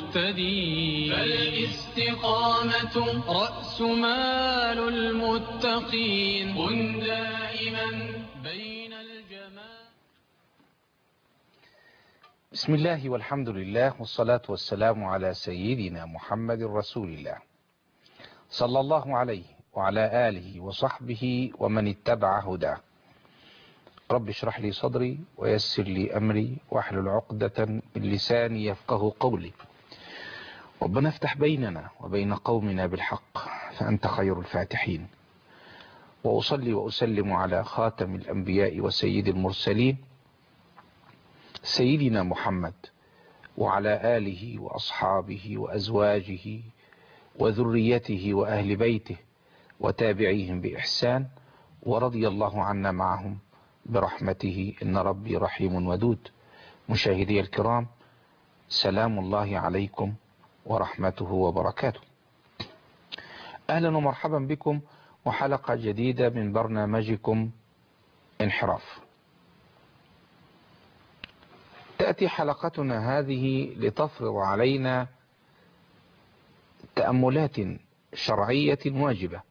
المهتدين فالاستقامة رأس مال المتقين كن دائما بين الجمال بسم الله والحمد لله والصلاة والسلام على سيدنا محمد رسول الله صلى الله عليه وعلى آله وصحبه ومن اتبع هداه رب اشرح لي صدري ويسر لي أمري واحلل عقدة من لساني يفقه قولي ربنا افتح بيننا وبين قومنا بالحق فأنت خير الفاتحين وأصلي وأسلم على خاتم الأنبياء وسيد المرسلين سيدنا محمد وعلى آله وأصحابه وأزواجه وذريته وأهل بيته وتابعيهم بإحسان ورضي الله عنا معهم برحمته إن ربي رحيم ودود مشاهدي الكرام سلام الله عليكم ورحمته وبركاته أهلا ومرحبا بكم وحلقة جديدة من برنامجكم انحراف تأتي حلقتنا هذه لتفرض علينا تأملات شرعية واجبة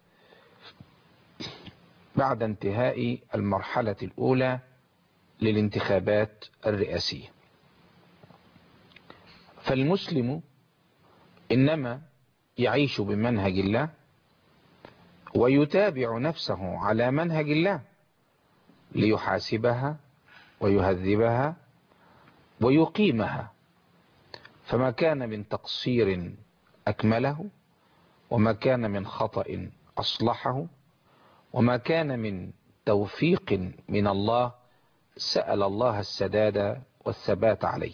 بعد انتهاء المرحلة الأولى للانتخابات الرئاسية فالمسلم إنما يعيش بمنهج الله ويتابع نفسه على منهج الله ليحاسبها ويهذبها ويقيمها فما كان من تقصير أكمله وما كان من خطأ أصلحه وما كان من توفيق من الله سأل الله السداد والثبات عليه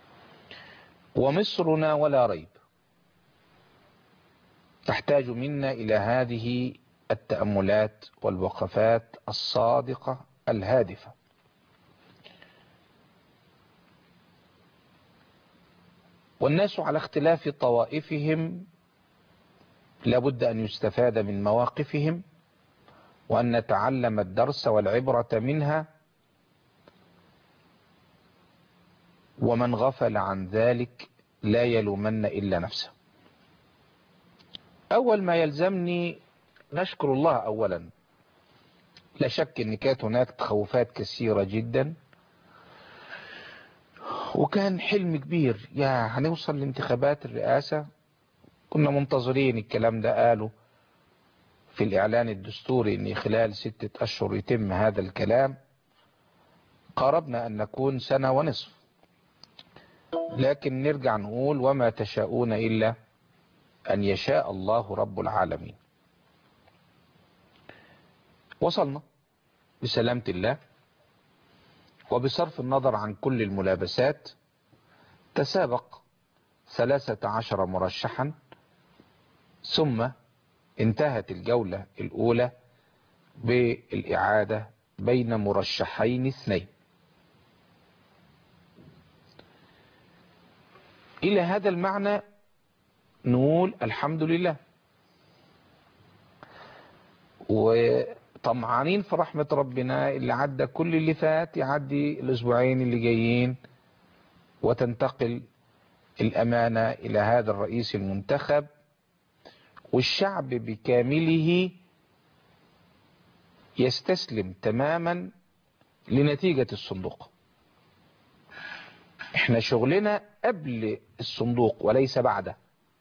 ومصرنا ولا ريب تحتاج منا إلى هذه التأملات والوقفات الصادقة الهادفة والناس على اختلاف طوائفهم لابد أن يستفاد من مواقفهم وأن نتعلم الدرس والعبرة منها ومن غفل عن ذلك لا يلومن إلا نفسه أول ما يلزمني نشكر الله أولا لا شك أن كانت هناك تخوفات كثيرة جدا وكان حلم كبير يا هنوصل لانتخابات الرئاسة كنا منتظرين الكلام ده قالوا في الإعلان الدستوري أن خلال ستة أشهر يتم هذا الكلام قربنا أن نكون سنة ونصف لكن نرجع نقول وما تشاءون إلا أن يشاء الله رب العالمين وصلنا بسلامة الله وبصرف النظر عن كل الملابسات تسابق ثلاثة عشر مرشحا ثم انتهت الجولة الأولى بالإعادة بين مرشحين اثنين إلى هذا المعنى نقول الحمد لله وطمعانين في رحمة ربنا اللي عدى كل اللي فات يعدي الأسبوعين اللي جايين وتنتقل الأمانة إلى هذا الرئيس المنتخب والشعب بكامله يستسلم تماما لنتيجة الصندوق احنا شغلنا قبل الصندوق وليس بعده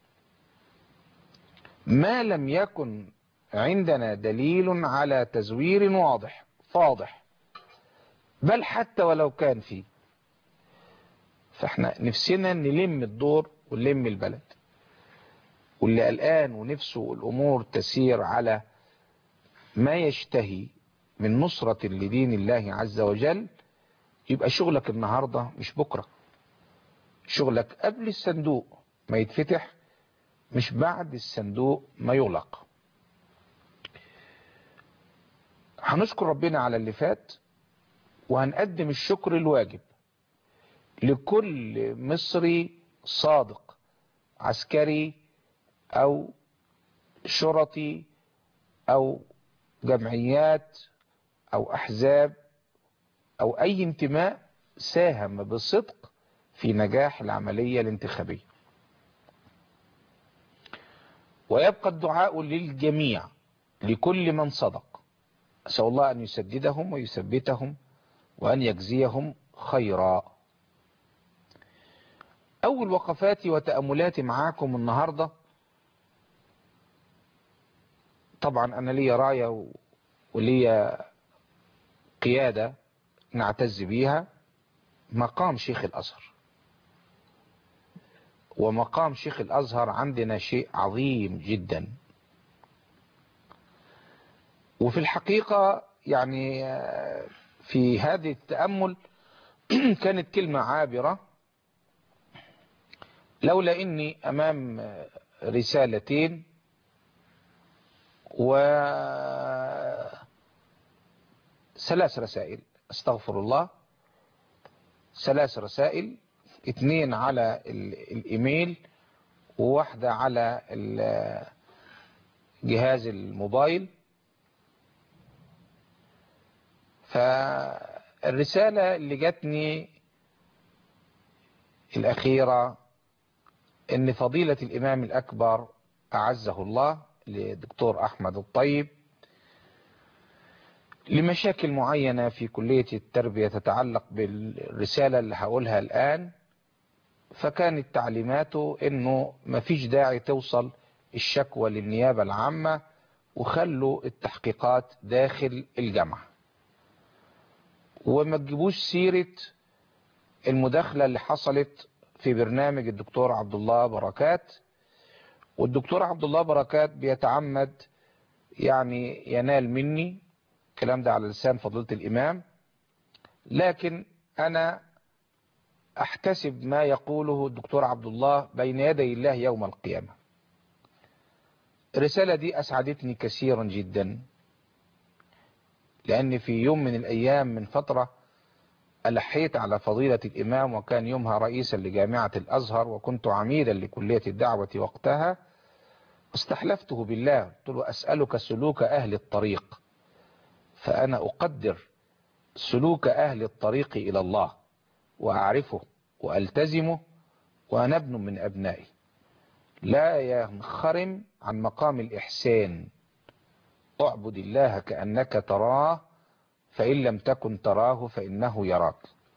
ما لم يكن عندنا دليل على تزوير واضح فاضح بل حتى ولو كان فيه فاحنا نفسنا نلم الدور ونلم البلد واللي قلقان ونفسه الأمور تسير على ما يشتهي من نصرة لدين الله عز وجل يبقى شغلك النهاردة مش بكرة شغلك قبل الصندوق ما يتفتح مش بعد الصندوق ما يغلق هنشكر ربنا على اللي فات وهنقدم الشكر الواجب لكل مصري صادق عسكري او شرطي او جمعيات او احزاب او اي انتماء ساهم بصدق في نجاح العملية الانتخابية ويبقى الدعاء للجميع لكل من صدق أسأل الله أن يسددهم ويثبتهم وأن يجزيهم خيرا أول وقفاتي وتأملاتي معاكم النهاردة طبعا أنا لي راية ولي قيادة نعتز بيها مقام شيخ الأزهر ومقام شيخ الأزهر عندنا شيء عظيم جدا وفي الحقيقة يعني في هذه التأمل كانت كلمة عابرة لولا إني أمام رسالتين و ثلاث رسائل استغفر الله ثلاث رسائل اثنين على الايميل وواحدة على جهاز الموبايل فالرسالة اللي جاتني الأخيرة إن فضيلة الإمام الأكبر أعزه الله لدكتور أحمد الطيب لمشاكل معينة في كلية التربية تتعلق بالرسالة اللي هقولها الآن فكانت تعليماته انه مفيش داعي توصل الشكوى للنيابة العامة وخلوا التحقيقات داخل الجامعة وما تجيبوش سيرة المداخلة اللي حصلت في برنامج الدكتور عبد الله بركات والدكتور عبد الله بركات بيتعمد يعني ينال مني الكلام ده على لسان فضيلة الإمام لكن أنا أحتسب ما يقوله الدكتور عبد الله بين يدي الله يوم القيامة الرسالة دي أسعدتني كثيرا جدا لأن في يوم من الأيام من فترة ألحيت على فضيلة الإمام وكان يومها رئيسا لجامعة الأزهر وكنت عميدا لكلية الدعوة وقتها استحلفته بالله قلت له أسألك سلوك أهل الطريق فأنا أقدر سلوك أهل الطريق إلى الله وأعرفه وألتزمه وأنا ابن من أبنائي لا ينخرم عن مقام الإحسان اعبد الله كأنك تراه فإن لم تكن تراه فإنه يراك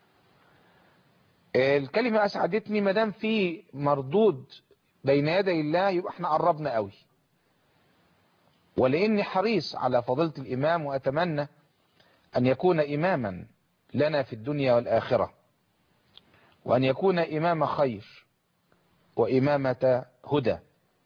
الكلمة أسعدتني مدام في مردود بين يدي الله يبقى احنا قربنا قوي ولاني حريص على فضيلة الإمام وأتمنى أن يكون إماما لنا في الدنيا والآخرة وأن يكون إمام خير وإمامة هدى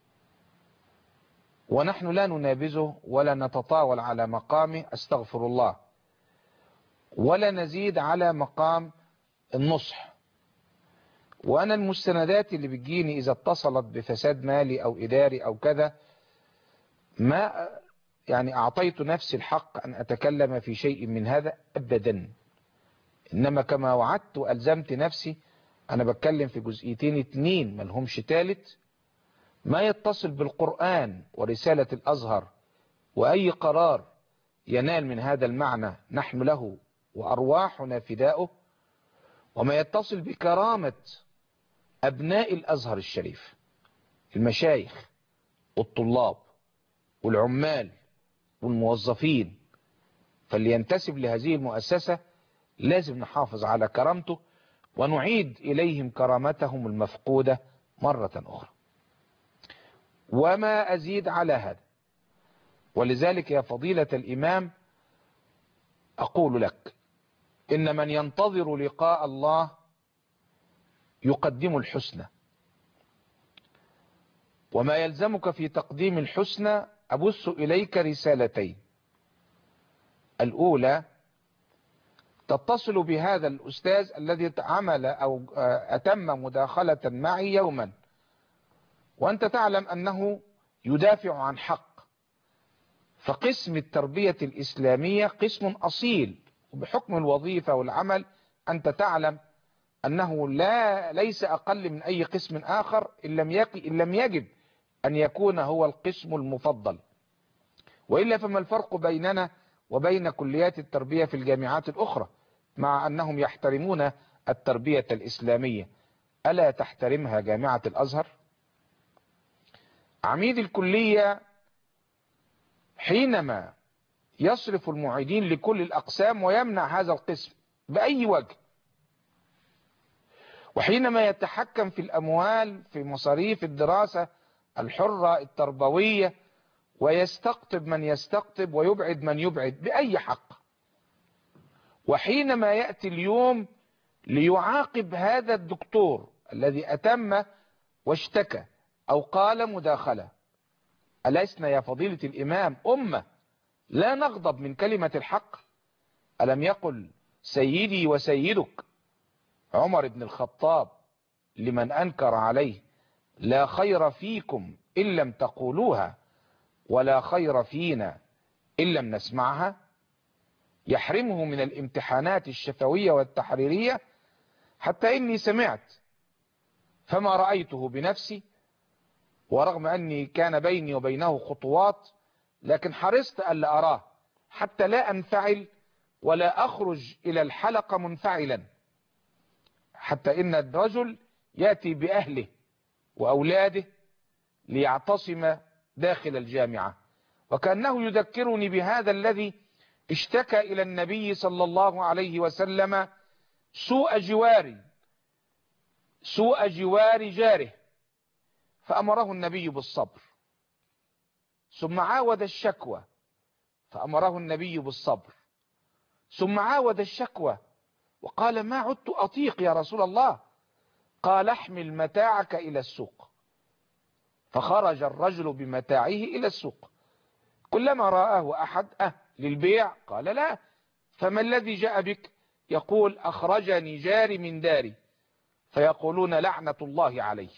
ونحن لا ننابزه ولا نتطاول على مقامه استغفر الله ولا نزيد على مقام النصح وأنا المستندات اللي بتجيني إذا اتصلت بفساد مالي أو إداري أو كذا ما يعني أعطيت نفسي الحق أن أتكلم في شيء من هذا أبدا إنما كما وعدت وألزمت نفسي أنا بتكلم في جزئيتين اتنين ملهمش تالت ما يتصل بالقرآن ورسالة الأزهر وأي قرار ينال من هذا المعنى نحن له وأرواحنا فداؤه وما يتصل بكرامة أبناء الأزهر الشريف المشايخ والطلاب والعمال والموظفين فاللي ينتسب لهذه المؤسسة لازم نحافظ على كرامته ونعيد إليهم كرامتهم المفقودة مرة أخرى وما أزيد على هذا ولذلك يا فضيلة الإمام أقول لك إن من ينتظر لقاء الله يقدم الحسنى وما يلزمك في تقديم الحسنى أبث إليك رسالتين الأولى تتصل بهذا الأستاذ الذي عمل أو أتم مداخلة معي يوما وأنت تعلم أنه يدافع عن حق فقسم التربية الإسلامية قسم أصيل وبحكم الوظيفة والعمل أنت تعلم أنه لا ليس أقل من أي قسم آخر إن لم, إن لم يجب أن يكون هو القسم المفضل وإلا فما الفرق بيننا وبين كليات التربية في الجامعات الأخرى مع أنهم يحترمون التربية الإسلامية ألا تحترمها جامعة الأزهر عميد الكلية حينما يصرف المعيدين لكل الأقسام ويمنع هذا القسم بأي وجه وحينما يتحكم في الأموال في مصاريف الدراسة الحرة التربوية ويستقطب من يستقطب ويبعد من يبعد بأي حق وحينما يأتي اليوم ليعاقب هذا الدكتور الذي أتم واشتكى أو قال مداخلة ألسنا يا فضيلة الإمام أمة لا نغضب من كلمة الحق ألم يقل سيدي وسيدك عمر بن الخطاب لمن أنكر عليه لا خير فيكم إن لم تقولوها ولا خير فينا إن لم نسمعها يحرمه من الامتحانات الشفوية والتحريرية حتى إني سمعت فما رأيته بنفسي ورغم أني كان بيني وبينه خطوات لكن حرصت ألا أراه حتى لا أنفعل ولا أخرج إلى الحلقة منفعلا حتى إن الرجل يأتي بأهله وأولاده ليعتصم داخل الجامعة وكأنه يذكرني بهذا الذي اشتكى إلى النبي صلى الله عليه وسلم سوء جواري سوء جوار جاره فأمره النبي بالصبر ثم عاود الشكوى فأمره النبي بالصبر ثم عاود الشكوى وقال ما عدت أطيق يا رسول الله قال احمل متاعك إلى السوق فخرج الرجل بمتاعه إلى السوق كلما رآه أحد أه للبيع قال لا فما الذي جاء بك يقول أخرجني جاري من داري فيقولون لعنة الله عليه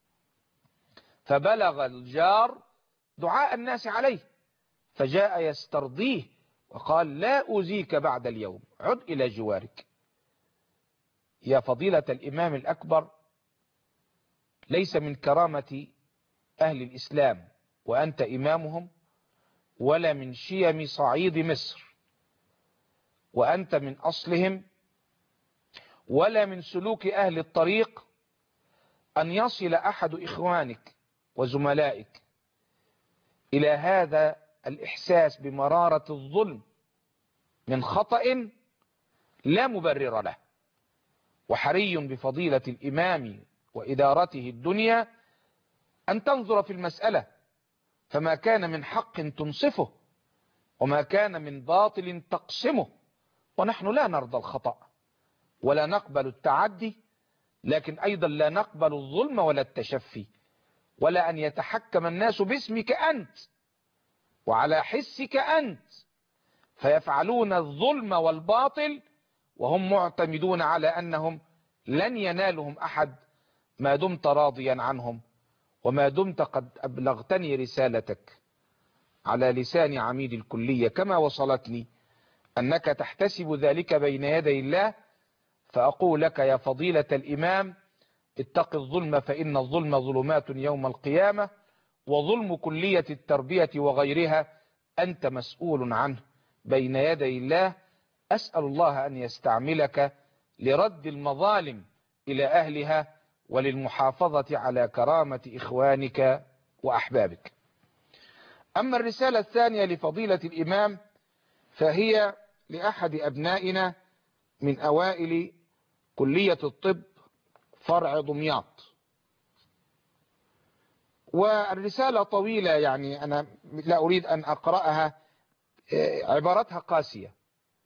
فبلغ الجار دعاء الناس عليه فجاء يسترضيه وقال لا أزيك بعد اليوم عد إلى جوارك يا فضيلة الإمام الأكبر ليس من كرامة أهل الإسلام وأنت إمامهم ولا من شيم صعيد مصر وأنت من أصلهم ولا من سلوك أهل الطريق أن يصل أحد إخوانك وزملائك إلى هذا الإحساس بمرارة الظلم من خطأ لا مبرر له وحري بفضيلة الإمام وإدارته الدنيا أن تنظر في المسألة فما كان من حق تنصفه وما كان من باطل تقسمه ونحن لا نرضى الخطأ ولا نقبل التعدي لكن أيضا لا نقبل الظلم ولا التشفي ولا أن يتحكم الناس باسمك أنت وعلى حسك أنت فيفعلون الظلم والباطل وهم معتمدون على أنهم لن ينالهم أحد ما دمت راضيا عنهم وما دمت قد أبلغتني رسالتك على لسان عميد الكلية كما وصلتني أنك تحتسب ذلك بين يدي الله فأقول لك يا فضيلة الإمام اتق الظلم فإن الظلم ظلمات يوم القيامة وظلم كلية التربية وغيرها أنت مسؤول عنه بين يدي الله أسأل الله أن يستعملك لرد المظالم إلى أهلها وللمحافظة على كرامة إخوانك وأحبابك أما الرسالة الثانية لفضيلة الإمام فهي لأحد أبنائنا من أوائل كلية الطب فرع دمياط والرسالة طويلة يعني أنا لا أريد أن أقرأها عبارتها قاسية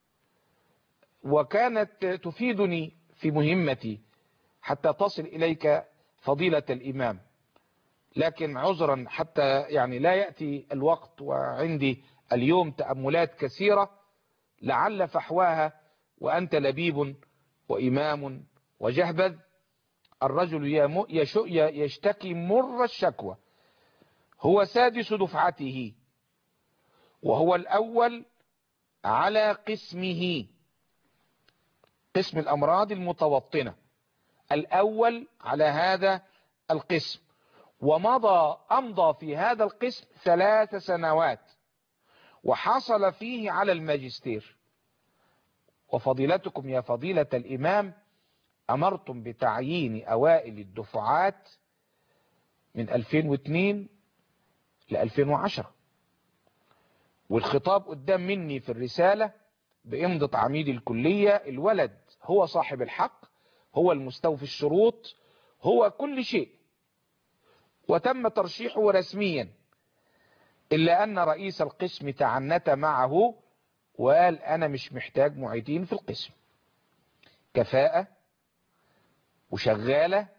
وكانت تفيدني في مهمتي حتى تصل إليك فضيلة الإمام لكن عذرا حتى يعني لا يأتي الوقت وعندي اليوم تأملات كثيرة لعل فحواها وأنت لبيب وإمام وجهبذ الرجل يشتكي مر الشكوى هو سادس دفعته وهو الأول على قسمه قسم الأمراض المتوطنة الأول على هذا القسم ومضى أمضى في هذا القسم ثلاث سنوات وحصل فيه على الماجستير وفضيلتكم يا فضيلة الإمام أمرتم بتعيين أوائل الدفعات من 2002 ل 2010 والخطاب قدام مني في الرسالة بإمضة عميد الكلية الولد هو صاحب الحق هو المستوفي الشروط هو كل شيء وتم ترشيحه رسميا إلا أن رئيس القسم تعنت معه وقال أنا مش محتاج معيدين في القسم كفاءة وشغالة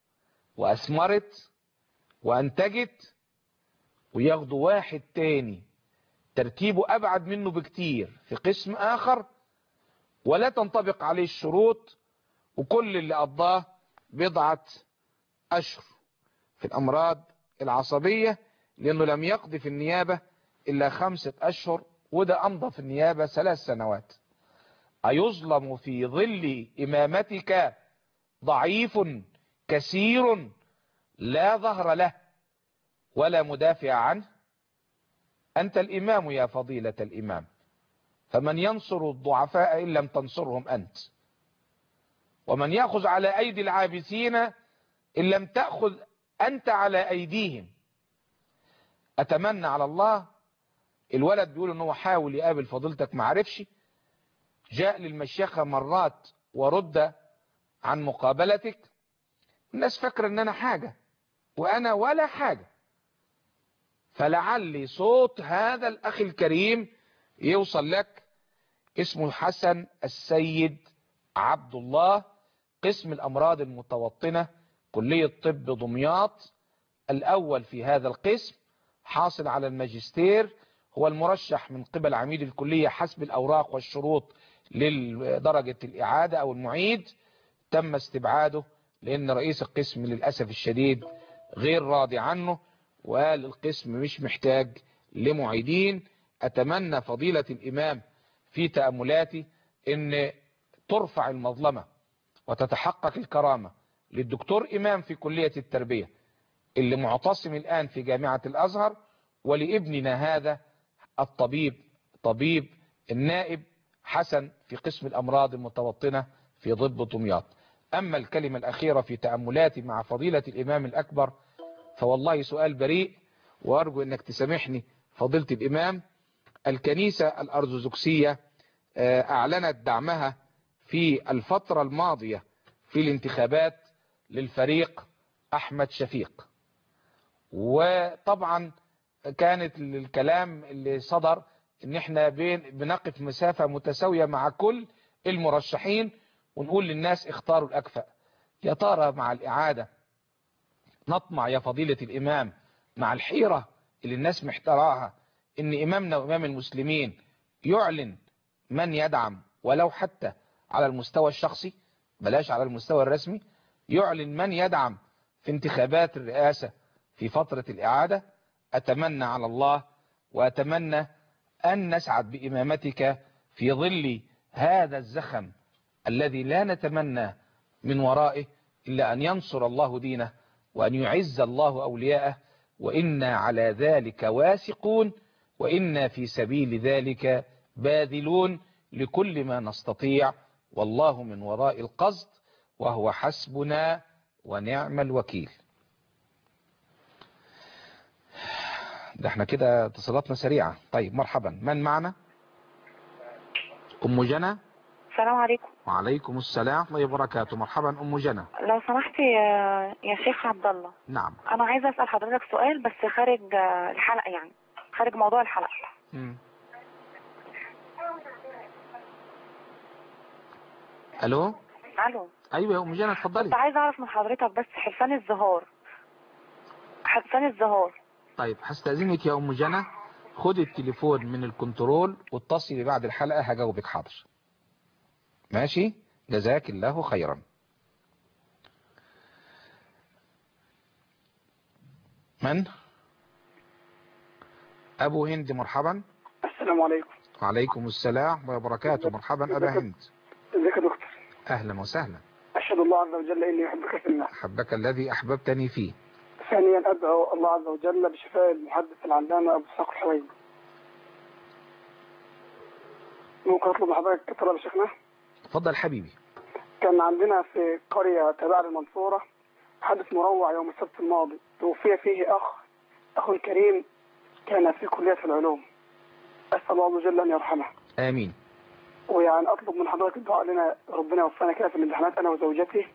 وأثمرت وأنتجت وياخدوا واحد تاني ترتيبه أبعد منه بكتير في قسم آخر ولا تنطبق عليه الشروط وكل اللي قضاه بضعة أشهر في الأمراض العصبية لأنه لم يقضي في النيابة إلا خمسة أشهر وده أمضى في النيابة ثلاث سنوات أيظلم في ظل إمامتك ضعيف كثير لا ظهر له ولا مدافع عنه أنت الإمام يا فضيلة الإمام فمن ينصر الضعفاء إن لم تنصرهم أنت ومن يأخذ على أيدي العابثين إن لم تأخذ أنت على أيديهم أتمنى على الله الولد بيقول أنه حاول يقابل فضيلتك معرفش جاء للمشيخة مرات ورد عن مقابلتك الناس فاكرة ان انا حاجة وانا ولا حاجة فلعلي صوت هذا الاخ الكريم يوصل لك اسمه حسن السيد عبد الله قسم الامراض المتوطنة كلية طب دمياط الاول في هذا القسم حاصل على الماجستير هو المرشح من قبل عميد الكلية حسب الاوراق والشروط لدرجة الاعادة او المعيد تم استبعاده لان رئيس القسم للأسف الشديد غير راضي عنه وقال القسم مش محتاج لمعيدين اتمنى فضيلة الامام في تأملاتي ان ترفع المظلمة وتتحقق الكرامة للدكتور امام في كلية التربية اللي معتصم الان في جامعة الازهر ولابننا هذا الطبيب طبيب النائب حسن في قسم الامراض المتوطنة في ضب دمياط أما الكلمة الأخيرة في تأملاتي مع فضيلة الإمام الأكبر فوالله سؤال بريء وأرجو أنك تسامحني فضيلة الإمام الكنيسة الأرثوذكسية أعلنت دعمها في الفترة الماضية في الانتخابات للفريق أحمد شفيق وطبعا كانت الكلام اللي صدر ان احنا بين بنقف مسافة متساوية مع كل المرشحين ونقول للناس اختاروا الأكفأ يا ترى مع الإعادة نطمع يا فضيلة الإمام مع الحيرة اللي الناس محتراها إن إمامنا وإمام المسلمين يعلن من يدعم ولو حتى على المستوى الشخصي بلاش على المستوى الرسمي يعلن من يدعم في انتخابات الرئاسة في فترة الإعادة أتمنى على الله وأتمنى أن نسعد بإمامتك في ظل هذا الزخم الذي لا نتمنى من ورائه إلا أن ينصر الله دينه وأن يعز الله أولياءه وإنا على ذلك واثقون وإنا في سبيل ذلك باذلون لكل ما نستطيع والله من وراء القصد وهو حسبنا ونعم الوكيل ده احنا كده اتصالاتنا سريعة طيب مرحبا من معنا أم جنى السلام عليكم وعليكم السلام ورحمة الله وبركاته مرحبا أم جنى لو سمحت يا يا شيخ عبد الله نعم انا عايزه اسال حضرتك سؤال بس خارج آه، الحلقه يعني خارج موضوع الحلقه مم. ألو الو أيوة يا أم جنى كنت اتفضلي عايزه اعرف من حضرتك بس حلفان الزهار حلفان الزهار طيب هستأذنك يا أم جنى خد التليفون من الكنترول واتصلي بعد الحلقة هجاوبك حاضر ماشي جزاك الله خيرا من أبو هند مرحبا السلام عليكم وعليكم السلام ورحمة الله وبركاته مرحبا أبا هند ازيك يا دكتور أهلا وسهلا اشهد الله عز وجل اني احبك في الله أحبك الذي أحببتني فيه ثانيا ادعو الله عز وجل بشفاء المحدث العلامه ابو اسحاق الحويني ممكن اطلب من حضرتك طلب يا شيخنا اتفضل حبيبي كان عندنا في قريه تابعه للمنصوره حدث مروع يوم السبت الماضي توفي فيه اخ اخ كريم كان في كلية العلوم أسأل الله عز وجل أن يرحمه آمين ويعني أطلب من حضرتك الدعاء لنا ربنا يوفقنا كده في الامتحانات أنا وزوجتي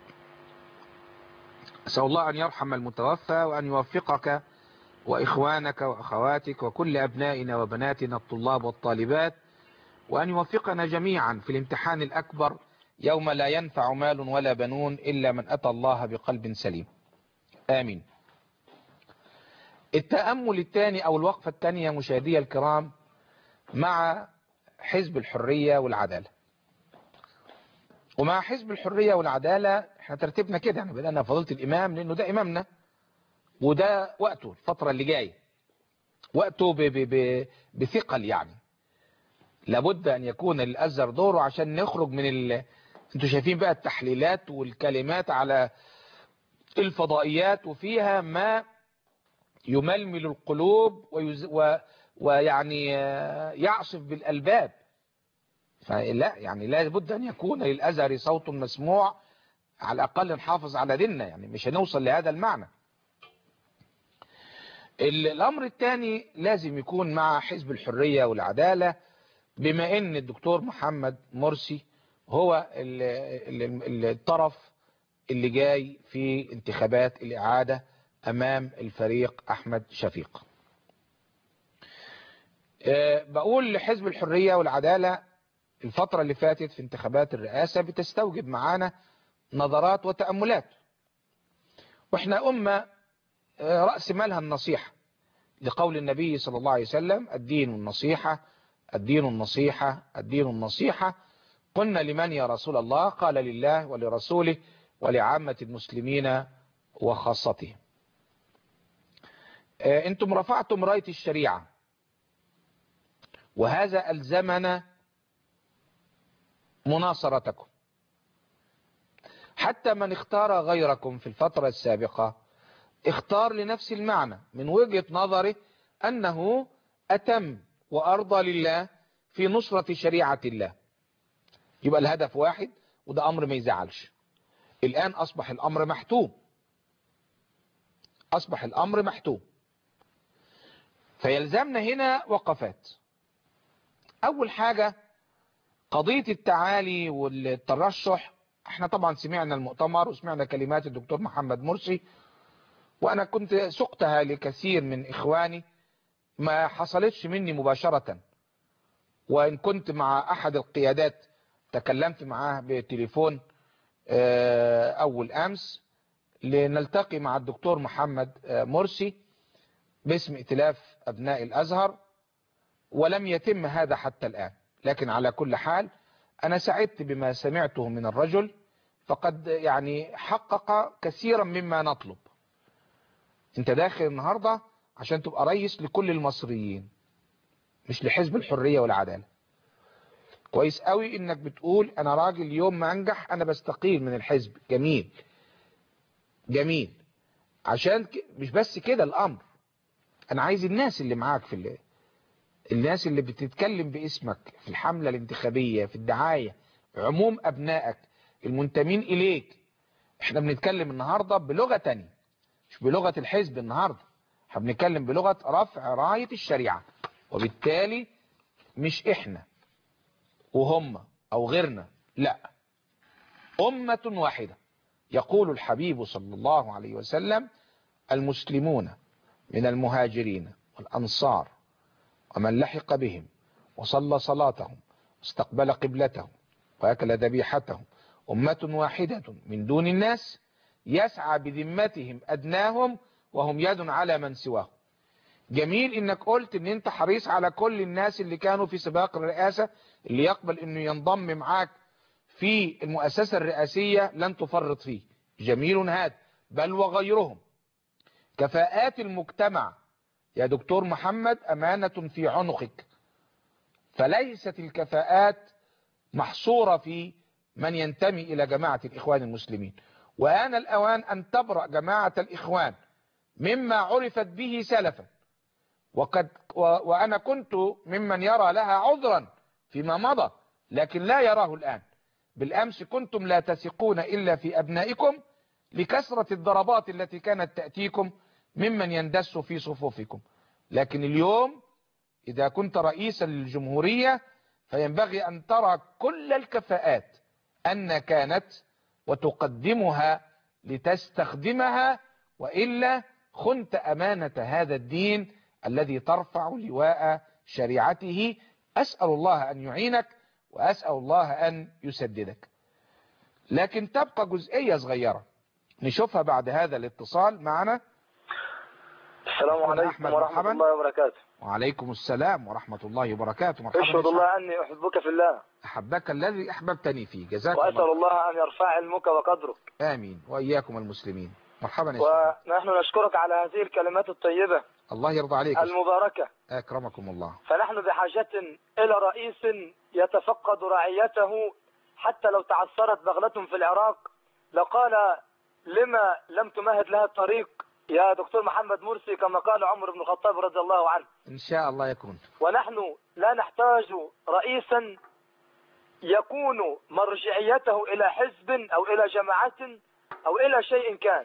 أسأل الله أن يرحم المتوفى وأن يوفقك وإخوانك وأخواتك وكل أبنائنا وبناتنا الطلاب والطالبات وأن يوفقنا جميعا في الامتحان الأكبر يوم لا ينفع مال ولا بنون إلا من أتى الله بقلب سليم آمين التأمل الثاني أو الوقفة الثانية مشاهدي الكرام مع حزب الحرية والعدالة ومع حزب الحرية والعدالة احنا ترتيبنا كده يعني بدأنا فضيلة الإمام لأنه ده إمامنا وده وقته الفترة اللي جاية وقته ب ب ب بثقل يعني لابد أن يكون للأزهر دوره عشان نخرج من ال... انتوا شايفين بقى التحليلات والكلمات على الفضائيات وفيها ما يململ القلوب ويز... و... ويعني يعصف بالألباب فلا يعني لا بد أن يكون للأزهر صوت مسموع على الأقل نحافظ على ديننا يعني مش هنوصل لهذا المعنى الأمر الثاني لازم يكون مع حزب الحرية والعدالة بما أن الدكتور محمد مرسي هو ال ال الطرف اللي جاي في انتخابات الإعادة أمام الفريق أحمد شفيق بقول لحزب الحرية والعدالة الفترة اللي فاتت في انتخابات الرئاسة بتستوجب معانا نظرات وتأملات واحنا أمة رأس مالها النصيحة لقول النبي صلى الله عليه وسلم الدين النصيحة الدين النصيحة الدين النصيحة قلنا لمن يا رسول الله قال لله ولرسوله ولعامة المسلمين وخاصتهم انتم رفعتم راية الشريعة وهذا ألزمنا مناصرتكم حتى من اختار غيركم في الفترة السابقة اختار لنفس المعنى من وجهة نظره أنه أتم وأرضى لله في نصرة شريعة الله يبقى الهدف واحد وده أمر ما يزعلش الآن أصبح الأمر محتوم أصبح الأمر محتوم فيلزمنا هنا وقفات أول حاجة قضية التعالي والترشح احنا طبعا سمعنا المؤتمر وسمعنا كلمات الدكتور محمد مرسي وانا كنت سقتها لكثير من اخواني ما حصلتش مني مباشرة وان كنت مع احد القيادات تكلمت معاه بتليفون اول امس لنلتقي مع الدكتور محمد مرسي باسم ائتلاف ابناء الازهر ولم يتم هذا حتى الان لكن على كل حال انا سعدت بما سمعته من الرجل فقد يعني حقق كثيرا مما نطلب انت داخل النهاردة عشان تبقى رئيس لكل المصريين مش لحزب الحرية والعدالة كويس قوي انك بتقول انا راجل يوم ما انجح انا بستقيل من الحزب جميل جميل عشان ك... مش بس كده الامر انا عايز الناس اللي معاك في اللي... الناس اللي بتتكلم باسمك في الحملة الانتخابية في الدعاية عموم ابنائك المنتمين اليك احنا بنتكلم النهاردة بلغة تانية مش بلغة الحزب النهاردة احنا بنتكلم بلغة رفع راية الشريعة وبالتالي مش احنا وهم او غيرنا لا امة واحدة يقول الحبيب صلى الله عليه وسلم المسلمون من المهاجرين والانصار ومن لحق بهم وصلى صلاتهم واستقبل قبلتهم واكل ذبيحتهم امة واحدة من دون الناس يسعى بذمتهم أدناهم وهم يد على من سواهم جميل انك قلت ان انت حريص على كل الناس اللي كانوا في سباق الرئاسة اللي يقبل انه ينضم معاك في المؤسسة الرئاسية لن تفرط فيه جميل هذا بل وغيرهم كفاءات المجتمع يا دكتور محمد امانة في عنقك فليست الكفاءات محصورة في من ينتمي الى جماعة الاخوان المسلمين وآن الأوان أن تبرأ جماعة الإخوان مما عرفت به سلفا وقد و وأنا كنت ممن يرى لها عذرا فيما مضى لكن لا يراه الآن بالأمس كنتم لا تثقون إلا في أبنائكم لكثرة الضربات التي كانت تأتيكم ممن يندس في صفوفكم لكن اليوم إذا كنت رئيسا للجمهورية فينبغي أن ترى كل الكفاءات أن كانت وتقدمها لتستخدمها وإلا خنت أمانة هذا الدين الذي ترفع لواء شريعته أسأل الله أن يعينك وأسأل الله أن يسددك لكن تبقى جزئية صغيرة نشوفها بعد هذا الاتصال معنا السلام أخونا عليكم أحمد، ورحمة مرحبا. الله وبركاته وعليكم السلام ورحمة الله وبركاته مرحبا اشهد يا الله شيخ. أني أحبك في الله أحبك الذي أحببتني فيه جزاك وأسأل الله الله أن يرفع علمك وقدرك آمين وإياكم المسلمين مرحبا يا شيخ ونحن نشكرك على هذه الكلمات الطيبة الله يرضى عليك يا شيخ. المباركة أكرمكم الله فنحن بحاجة إلى رئيس يتفقد رعيته حتى لو تعثرت بغلة في العراق لقال لما لم تمهد لها الطريق يا دكتور محمد مرسي كما قال عمر بن الخطاب رضي الله عنه إن شاء الله يكون ونحن لا نحتاج رئيسا يكون مرجعيته إلى حزب أو إلى جماعة أو إلى شيء كان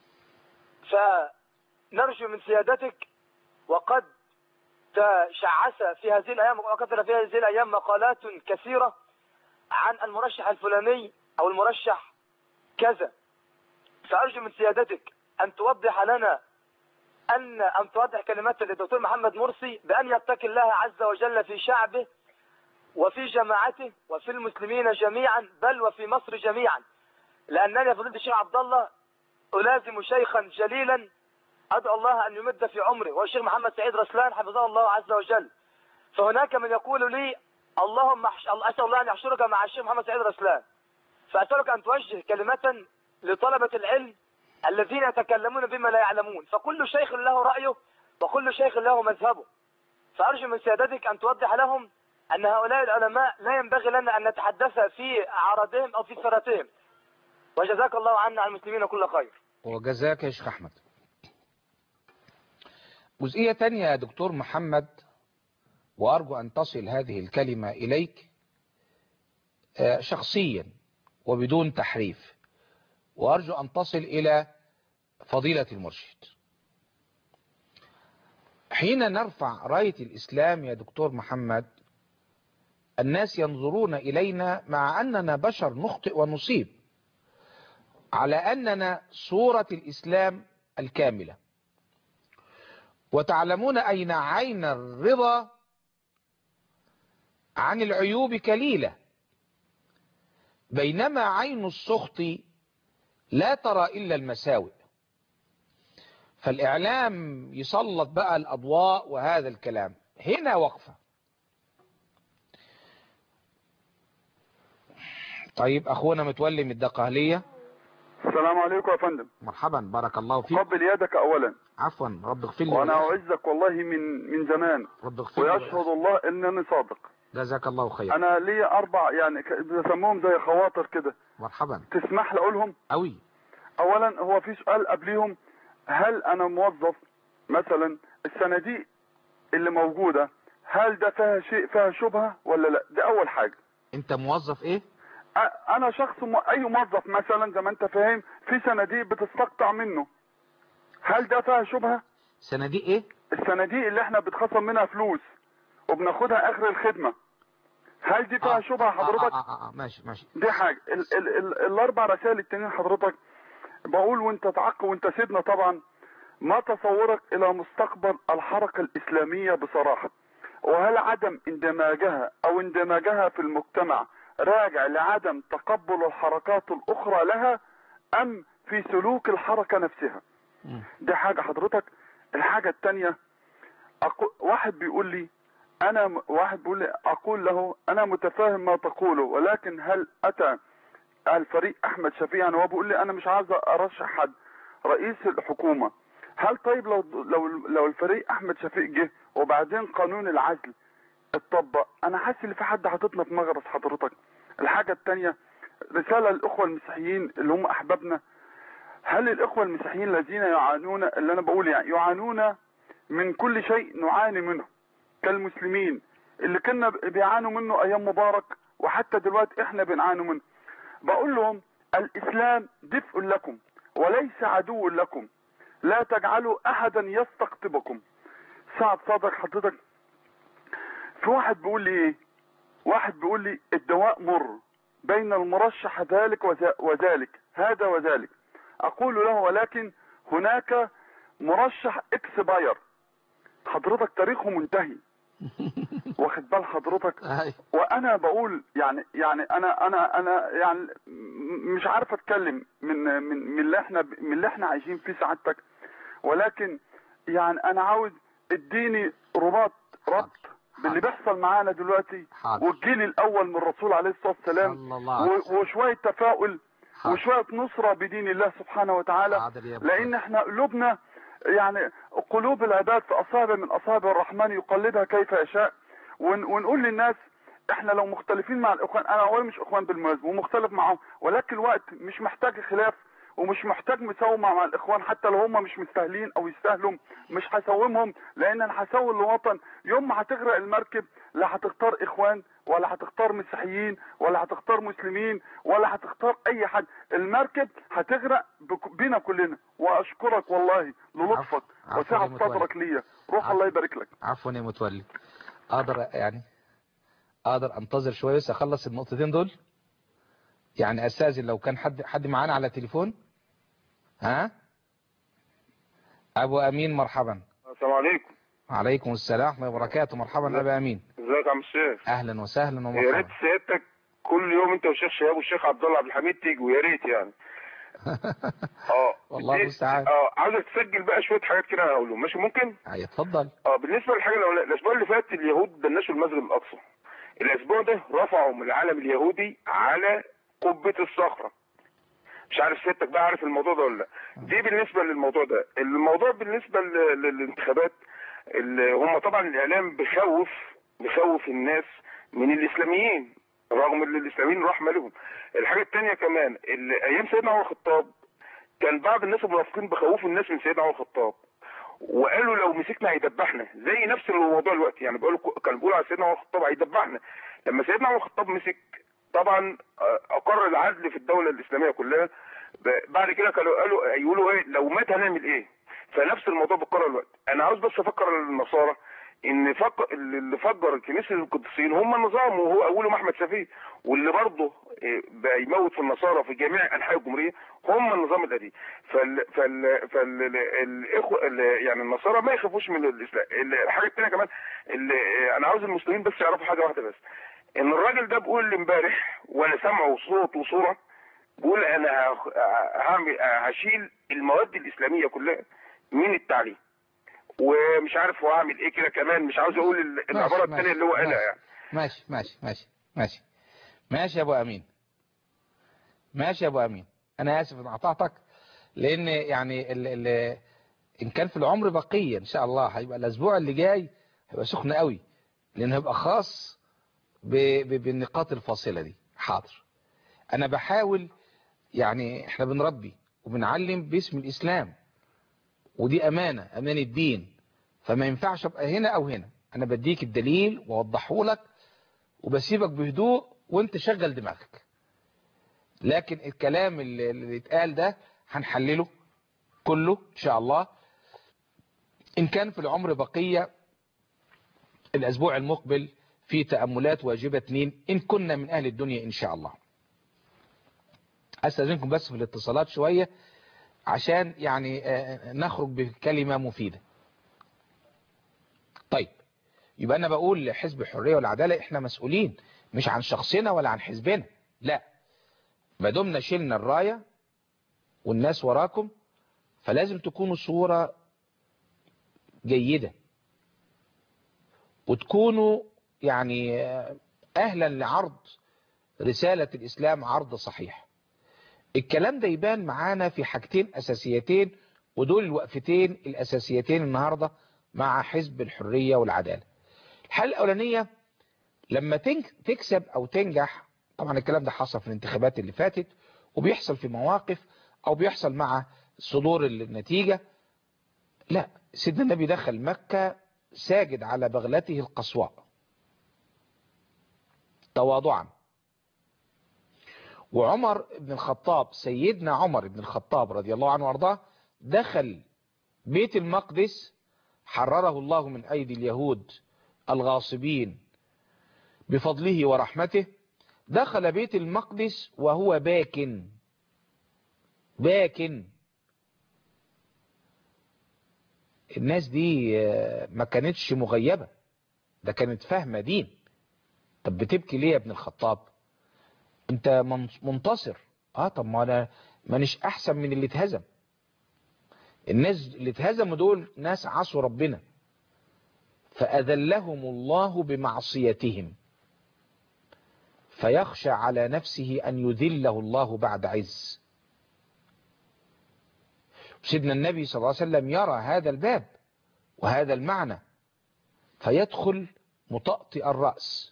فنرجو من سيادتك وقد تشعث في هذه الأيام وكثر في هذه الأيام مقالات كثيرة عن المرشح الفلاني أو المرشح كذا فأرجو من سيادتك أن توضح لنا أن أن توضح كلمات الدكتور محمد مرسي بأن يتقي الله عز وجل في شعبه وفي جماعته وفي المسلمين جميعا بل وفي مصر جميعا لأنني فضلت الشيخ عبد الله ألازم شيخا جليلا أدعو الله أن يمد في عمره وهو الشيخ محمد سعيد رسلان حفظه الله عز وجل فهناك من يقول لي اللهم أحش... أسأل الله أن يحشرك مع الشيخ محمد سعيد رسلان فأسألك أن توجه كلمة لطلبة العلم الذين يتكلمون بما لا يعلمون فكل شيخ له رأيه وكل شيخ له مذهبه فأرجو من سيادتك أن توضح لهم أن هؤلاء العلماء لا ينبغي لنا أن نتحدث في عرضهم أو في فرتهم وجزاك الله عنا عن المسلمين كل خير وجزاك يا شيخ أحمد جزئية تانية يا دكتور محمد وأرجو أن تصل هذه الكلمة إليك آه، شخصيا وبدون تحريف وأرجو أن تصل إلى فضيلة المرشد حين نرفع راية الإسلام يا دكتور محمد الناس ينظرون إلينا مع أننا بشر نخطئ ونصيب على أننا صورة الإسلام الكاملة وتعلمون أين عين الرضا عن العيوب كليلة بينما عين السخط لا ترى إلا المساوئ فالإعلام يسلط بقى الأضواء وهذا الكلام هنا وقفة طيب أخونا متولي من الدقهلية السلام عليكم يا فندم مرحبا بارك الله فيك قبل يدك اولا عفوا رب اغفر لي وانا ولأخي. اعزك والله من من زمان رب اغفر لي ويشهد ولأخي. الله انني صادق جزاك الله خير انا لي اربع يعني ك- بسموهم زي خواطر كده مرحبا تسمح لي اقولهم قوي اولا هو في سؤال قبليهم هل انا موظف مثلا الصناديق اللي موجوده هل ده فيها شيء فيها شبهه ولا لا ده اول حاجه انت موظف ايه أ- انا شخص م... اي موظف مثلا زي ما انت فاهم في صناديق بتستقطع منه هل ده فيها شبهه صناديق ايه الصناديق اللي احنا بتخصم منها فلوس وبناخدها اخر الخدمة هل دي فيها آه، شبهة آه، حضرتك آه, آه, آه ماشي ماشي دي حاجة ال ال ال الاربع رسائل التانيين حضرتك بقول وانت تعقب وانت سيدنا طبعا ما تصورك الى مستقبل الحركة الاسلامية بصراحة وهل عدم اندماجها او اندماجها في المجتمع راجع لعدم تقبل الحركات الاخرى لها ام في سلوك الحركة نفسها مم. دي حاجة حضرتك الحاجة التانية أقو... واحد بيقول لي انا م- واحد بيقول لي اقول له انا متفاهم ما تقوله ولكن هل اتى الفريق احمد شفيع يعني هو بيقول لي انا مش عايز ارشح حد رئيس الحكومة هل طيب لو لو لو الفريق احمد شفيق جه وبعدين قانون العزل اتطبق انا حاسس ان في حد حاططنا في مغرز حضرتك الحاجة التانية رسالة للاخوة المسيحيين اللي هم احبابنا هل الاخوة المسيحيين الذين يعانون اللي انا بقول يعني يعانون من كل شيء نعاني منه كالمسلمين اللي كنا بيعانوا منه ايام مبارك وحتى دلوقتي احنا بنعانوا منه بقول لهم الاسلام دفء لكم وليس عدو لكم لا تجعلوا احدا يستقطبكم سعد صادق حضرتك في واحد بيقول لي ايه واحد بيقول لي الدواء مر بين المرشح ذلك وذا- وذلك هذا وذلك اقول له ولكن هناك مرشح اكس باير حضرتك تاريخه منتهي واخد بال حضرتك أي. وانا بقول يعني يعني انا انا انا يعني م- مش عارف اتكلم من من من اللي احنا من اللي احنا عايشين فيه سعادتك ولكن يعني انا عاوز اديني رباط ربط باللي بيحصل معانا دلوقتي حاضر. والجيل الاول من الرسول عليه الصلاه والسلام صلى الله عليه وسلم. و- وشويه تفاؤل حاضر. وشويه نصره بدين الله سبحانه وتعالى حاضر يا أبو لان احنا قلوبنا يعني قلوب العباد في اصابع من اصابع الرحمن يقلبها كيف يشاء ون ونقول للناس احنا لو مختلفين مع الاخوان انا اول مش اخوان بالمناسبه ومختلف معاهم ولكن الوقت مش محتاج خلاف ومش محتاج مساومه مع الاخوان حتى لو هم مش مستاهلين او يستاهلوا مش هساومهم لان انا هساوي الوطن يوم ما هتغرق المركب لا هتختار اخوان ولا هتختار مسيحيين ولا هتختار مسلمين ولا هتختار اي حد المركب هتغرق بك- بينا كلنا واشكرك والله للطفك عفو. عفو وسعة يا متولي. صدرك ليا روح عفو. الله يبارك لك عفوا يا متولي اقدر يعني اقدر انتظر شويه بس اخلص النقطتين دول يعني استاذن لو كان حد حد معانا على تليفون ها ابو امين مرحبا السلام عليكم عليكم السلام ورحمه الله وبركاته مرحبا ابو امين ازيك يا عم الشيخ اهلا وسهلا يا ريت ومرحبا سيادتك كل يوم انت والشيخ شهاب والشيخ عبد الله عبد الحميد تيجوا يا ريت يعني اه والله دي- المستعان. اه عاوزك تسجل بقى شويه حاجات كده انا هقولهم ماشي ممكن أي اتفضل اه بالنسبه للحاجه الاولانيه الاسبوع اللي فات اليهود دنشوا المسجد الاقصى الاسبوع ده رفعوا من العلم اليهودي على قبه الصخره مش عارف سيادتك بقى عارف الموضوع ده ولا لا دي بالنسبه للموضوع ده الموضوع بالنسبه لل- للانتخابات ال- هم طبعا الاعلام بيخوف بيخوف الناس من الاسلاميين رغم ان الاسلاميين رحمه لهم الحاجه الثانيه كمان ال- ايام سيدنا عمر الخطاب كان بعض الناس المنافقين بيخوفوا الناس من سيدنا عمر الخطاب وقالوا لو مسكنا هيدبحنا زي نفس الموضوع دلوقتي يعني بيقولوا كانوا بيقولوا على سيدنا عمر الخطاب هيدبحنا لما سيدنا عمر الخطاب مسك طبعا آه، اقر العدل في الدوله الاسلاميه كلها ب- بعد كده كانوا قالوا يقولوا ايه لو مات هنعمل ايه فنفس الموضوع بيتكرر الوقت انا عاوز بس افكر النصارى ان فق... اللي فجر كنيسه القديسين هم النظام وهو اولهم احمد شفيق واللي برضه إيه، بقى يموت في النصارى في جميع انحاء الجمهوريه هم النظام القديم فال فال فال الاخوه ال- يعني النصارى ما يخافوش من الاسلام ال- الحاجه الثانيه كمان اللي انا عاوز المسلمين بس يعرفوا حاجه واحده بس ان الراجل ده بيقول لي امبارح وانا سامعه صوت وصوره بيقول انا هخ- هعمل هشيل المواد الاسلاميه كلها من التعليم ومش عارف هو هعمل ايه كده كمان مش عاوز اقول ال- العباره ماشي، الثانيه اللي هو ماشي، قالها يعني ماشي ماشي ماشي ماشي ماشي يا ابو امين ماشي يا ابو امين انا اسف ان قطعتك لان يعني ال ال ان كان في العمر بقيه ان شاء الله هيبقى الاسبوع اللي جاي هيبقى سخن قوي لانه هيبقى خاص ب- ب- بالنقاط الفاصله دي حاضر انا بحاول يعني احنا بنربي وبنعلم باسم الاسلام ودي امانه امانه الدين فما ينفعش ابقى هنا او هنا انا بديك الدليل واوضحه لك وبسيبك بهدوء وانت شغل دماغك لكن الكلام اللي, اللي اتقال ده هنحلله كله ان شاء الله ان كان في العمر بقية الاسبوع المقبل في تأملات واجبة اتنين ان كنا من اهل الدنيا ان شاء الله استاذنكم بس في الاتصالات شوية عشان يعني آه، نخرج بكلمة مفيدة طيب يبقى انا بقول لحزب الحرية والعدالة احنا مسؤولين مش عن شخصنا ولا عن حزبنا لا ما دمنا شلنا الراية والناس وراكم فلازم تكونوا صورة جيدة وتكونوا يعني اهلا لعرض رسالة الاسلام عرض صحيح الكلام ده يبان معانا في حاجتين اساسيتين ودول الوقفتين الاساسيتين النهاردة مع حزب الحرية والعدالة الحالة الاولانية لما تنك- تكسب او تنجح طبعا الكلام ده حصل في الانتخابات اللي فاتت وبيحصل في مواقف او بيحصل مع صدور النتيجة لا سيدنا النبي دخل مكة ساجد على بغلته القصواء تواضعا وعمر بن الخطاب سيدنا عمر بن الخطاب رضي الله عنه وارضاه دخل بيت المقدس حرره الله من أيدي اليهود الغاصبين بفضله ورحمته دخل بيت المقدس وهو باكن باكن الناس دي ما كانتش مغيبة ده كانت فاهمة دين طب بتبكي ليه يا ابن الخطاب انت منتصر اه طب ما انا مانيش احسن من اللي اتهزم الناس اللي اتهزموا دول ناس عصوا ربنا فأذلهم الله بمعصيتهم فيخشى على نفسه أن يذله الله بعد عز سيدنا النبي صلى الله عليه وسلم يرى هذا الباب وهذا المعنى فيدخل مطأطئ الرأس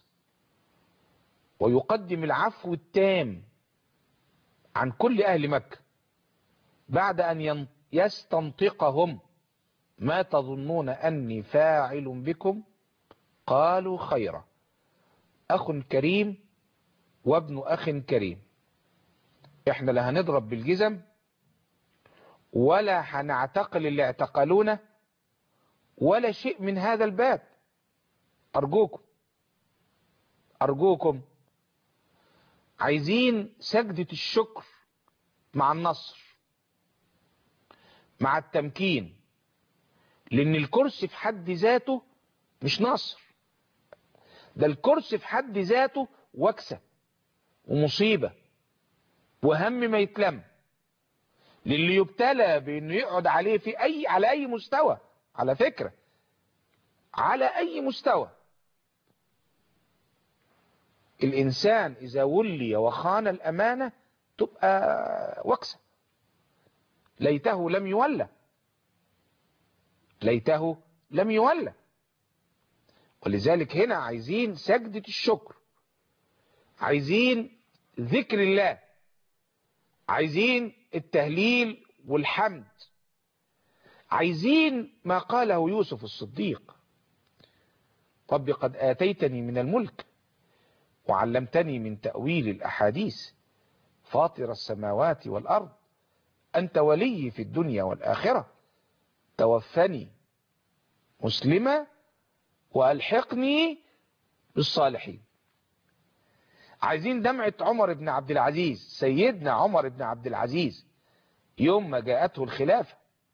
ويقدم العفو التام عن كل أهل مكة بعد أن يستنطقهم ما تظنون أني فاعل بكم قالوا خيرا أخ كريم وابن أخ كريم احنا لا هنضرب بالجزم ولا هنعتقل اللي اعتقلونا ولا شيء من هذا الباب أرجوكم أرجوكم عايزين سجدة الشكر مع النصر مع التمكين لأن الكرسي في حد ذاته مش نصر ده الكرسي في حد ذاته وكسة ومصيبة وهم ما يتلم للي يبتلى بانه يقعد عليه في اي على اي مستوى على فكرة على اي مستوى الانسان اذا ولي وخان الامانة تبقى وكسة ليته لم يولى ليته لم يولى ولذلك هنا عايزين سجدة الشكر عايزين ذكر الله عايزين التهليل والحمد عايزين ما قاله يوسف الصديق رب قد آتيتني من الملك وعلمتني من تأويل الأحاديث فاطر السماوات والأرض أنت ولي في الدنيا والآخرة توفني مسلمة وألحقني بالصالحين عايزين دمعة عمر بن عبد العزيز سيدنا عمر بن عبد العزيز يوم ما جاءته الخلافة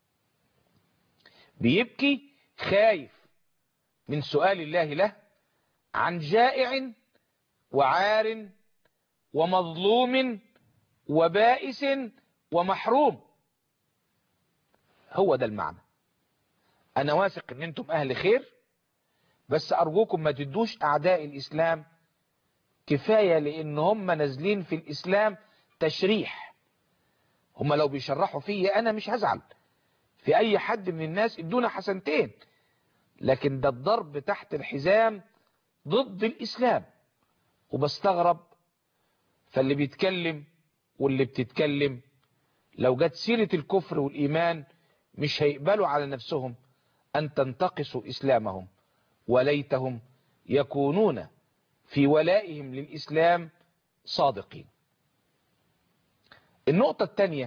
بيبكي خايف من سؤال الله له عن جائع وعار ومظلوم وبائس ومحروم هو ده المعنى انا واثق ان انتم اهل خير بس ارجوكم ما تدوش اعداء الاسلام كفاية لان هم نازلين في الاسلام تشريح هم لو بيشرحوا فيا انا مش هزعل في اي حد من الناس ادونا حسنتين لكن ده الضرب تحت الحزام ضد الاسلام وبستغرب فاللي بيتكلم واللي بتتكلم لو جت سيرة الكفر والايمان مش هيقبلوا على نفسهم ان تنتقصوا اسلامهم وليتهم يكونون في ولائهم للإسلام صادقين النقطة الثانية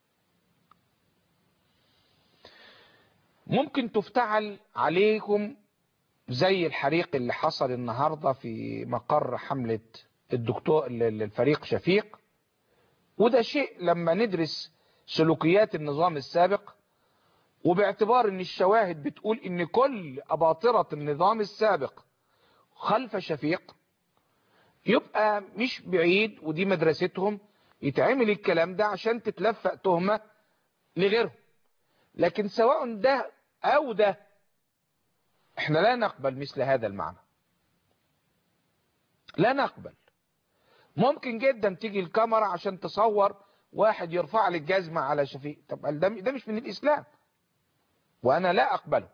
ممكن تفتعل عليكم زي الحريق اللي حصل النهاردة في مقر حملة الدكتور الفريق شفيق وده شيء لما ندرس سلوكيات النظام السابق وباعتبار ان الشواهد بتقول ان كل اباطرة النظام السابق خلف شفيق يبقى مش بعيد ودي مدرستهم يتعمل الكلام ده عشان تتلفق تهمة لغيرهم لكن سواء ده او ده احنا لا نقبل مثل هذا المعنى لا نقبل ممكن جدا تيجي الكاميرا عشان تصور واحد يرفع لي الجزمة على شفيق طب ده ده مش من الاسلام وانا لا اقبله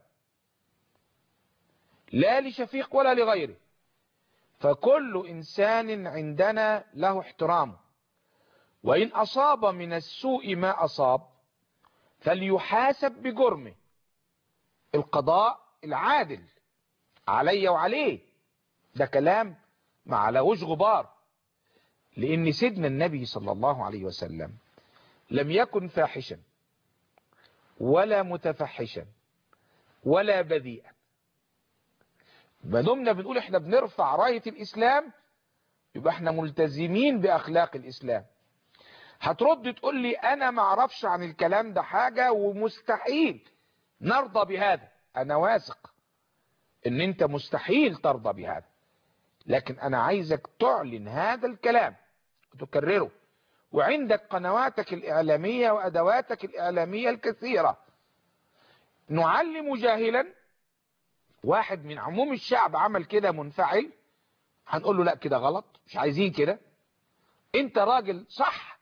لا لشفيق ولا لغيره فكل انسان عندنا له احترامه وان اصاب من السوء ما اصاب فليحاسب بجرمه القضاء العادل علي وعليه ده كلام ما عليهوش غبار لان سيدنا النبي صلى الله عليه وسلم لم يكن فاحشا ولا متفحشا ولا بذيئا ما دمنا بنقول احنا بنرفع راية الاسلام يبقى احنا ملتزمين باخلاق الاسلام هترد تقول لي انا ما اعرفش عن الكلام ده حاجة ومستحيل نرضى بهذا انا واثق ان انت مستحيل ترضى بهذا لكن انا عايزك تعلن هذا الكلام وتكرره وعندك قنواتك الاعلامية وادواتك الاعلامية الكثيرة نعلم جاهلا واحد من عموم الشعب عمل كده منفعل هنقول له لا كده غلط مش عايزين كده انت راجل صح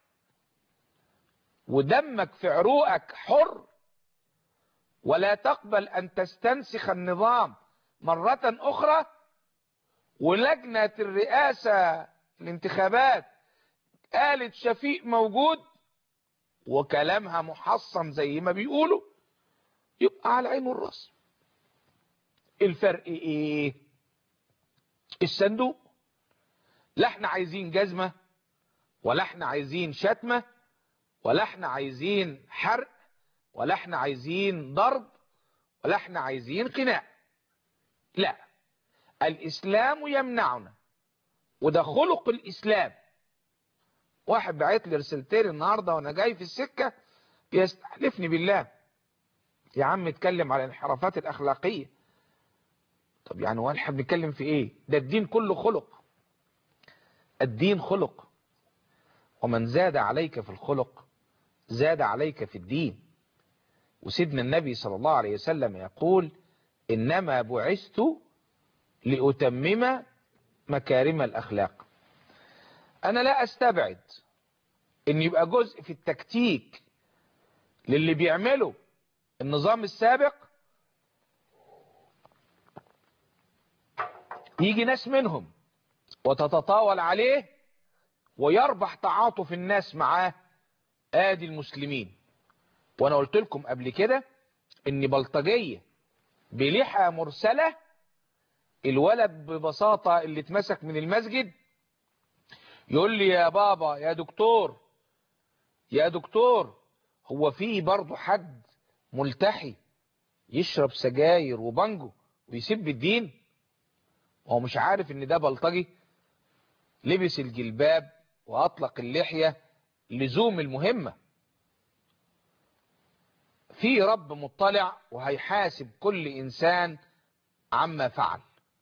ودمك في عروقك حر ولا تقبل ان تستنسخ النظام مرة اخرى ولجنة الرئاسة الانتخابات قالت شفيق موجود وكلامها محصن زي ما بيقولوا يبقى على عين الراس الفرق ايه الصندوق لا احنا عايزين جزمة ولا احنا عايزين شتمة ولا احنا عايزين حرق ولا احنا عايزين ضرب ولا احنا عايزين قناع لا الاسلام يمنعنا وده خلق الاسلام واحد بعت لي رسالتين النهارده وانا جاي في السكه بيستحلفني بالله يا عم اتكلم على الانحرافات الاخلاقيه طب يعني هو احنا بنتكلم في ايه ده الدين كله خلق الدين خلق ومن زاد عليك في الخلق زاد عليك في الدين وسيدنا النبي صلى الله عليه وسلم يقول انما بعثت لأتمم مكارم الأخلاق أنا لا أستبعد أن يبقى جزء في التكتيك للي بيعمله النظام السابق يجي ناس منهم وتتطاول عليه ويربح تعاطف الناس معاه آدي المسلمين وانا قلت لكم قبل كده ان بلطجية بلحى مرسلة الولد ببساطة اللي اتمسك من المسجد يقول لي يا بابا يا دكتور يا دكتور هو في برضه حد ملتحي يشرب سجاير وبانجو ويسب الدين وهو مش عارف ان ده بلطجي لبس الجلباب واطلق اللحية لزوم المهمة في رب مطلع وهيحاسب كل انسان عما فعل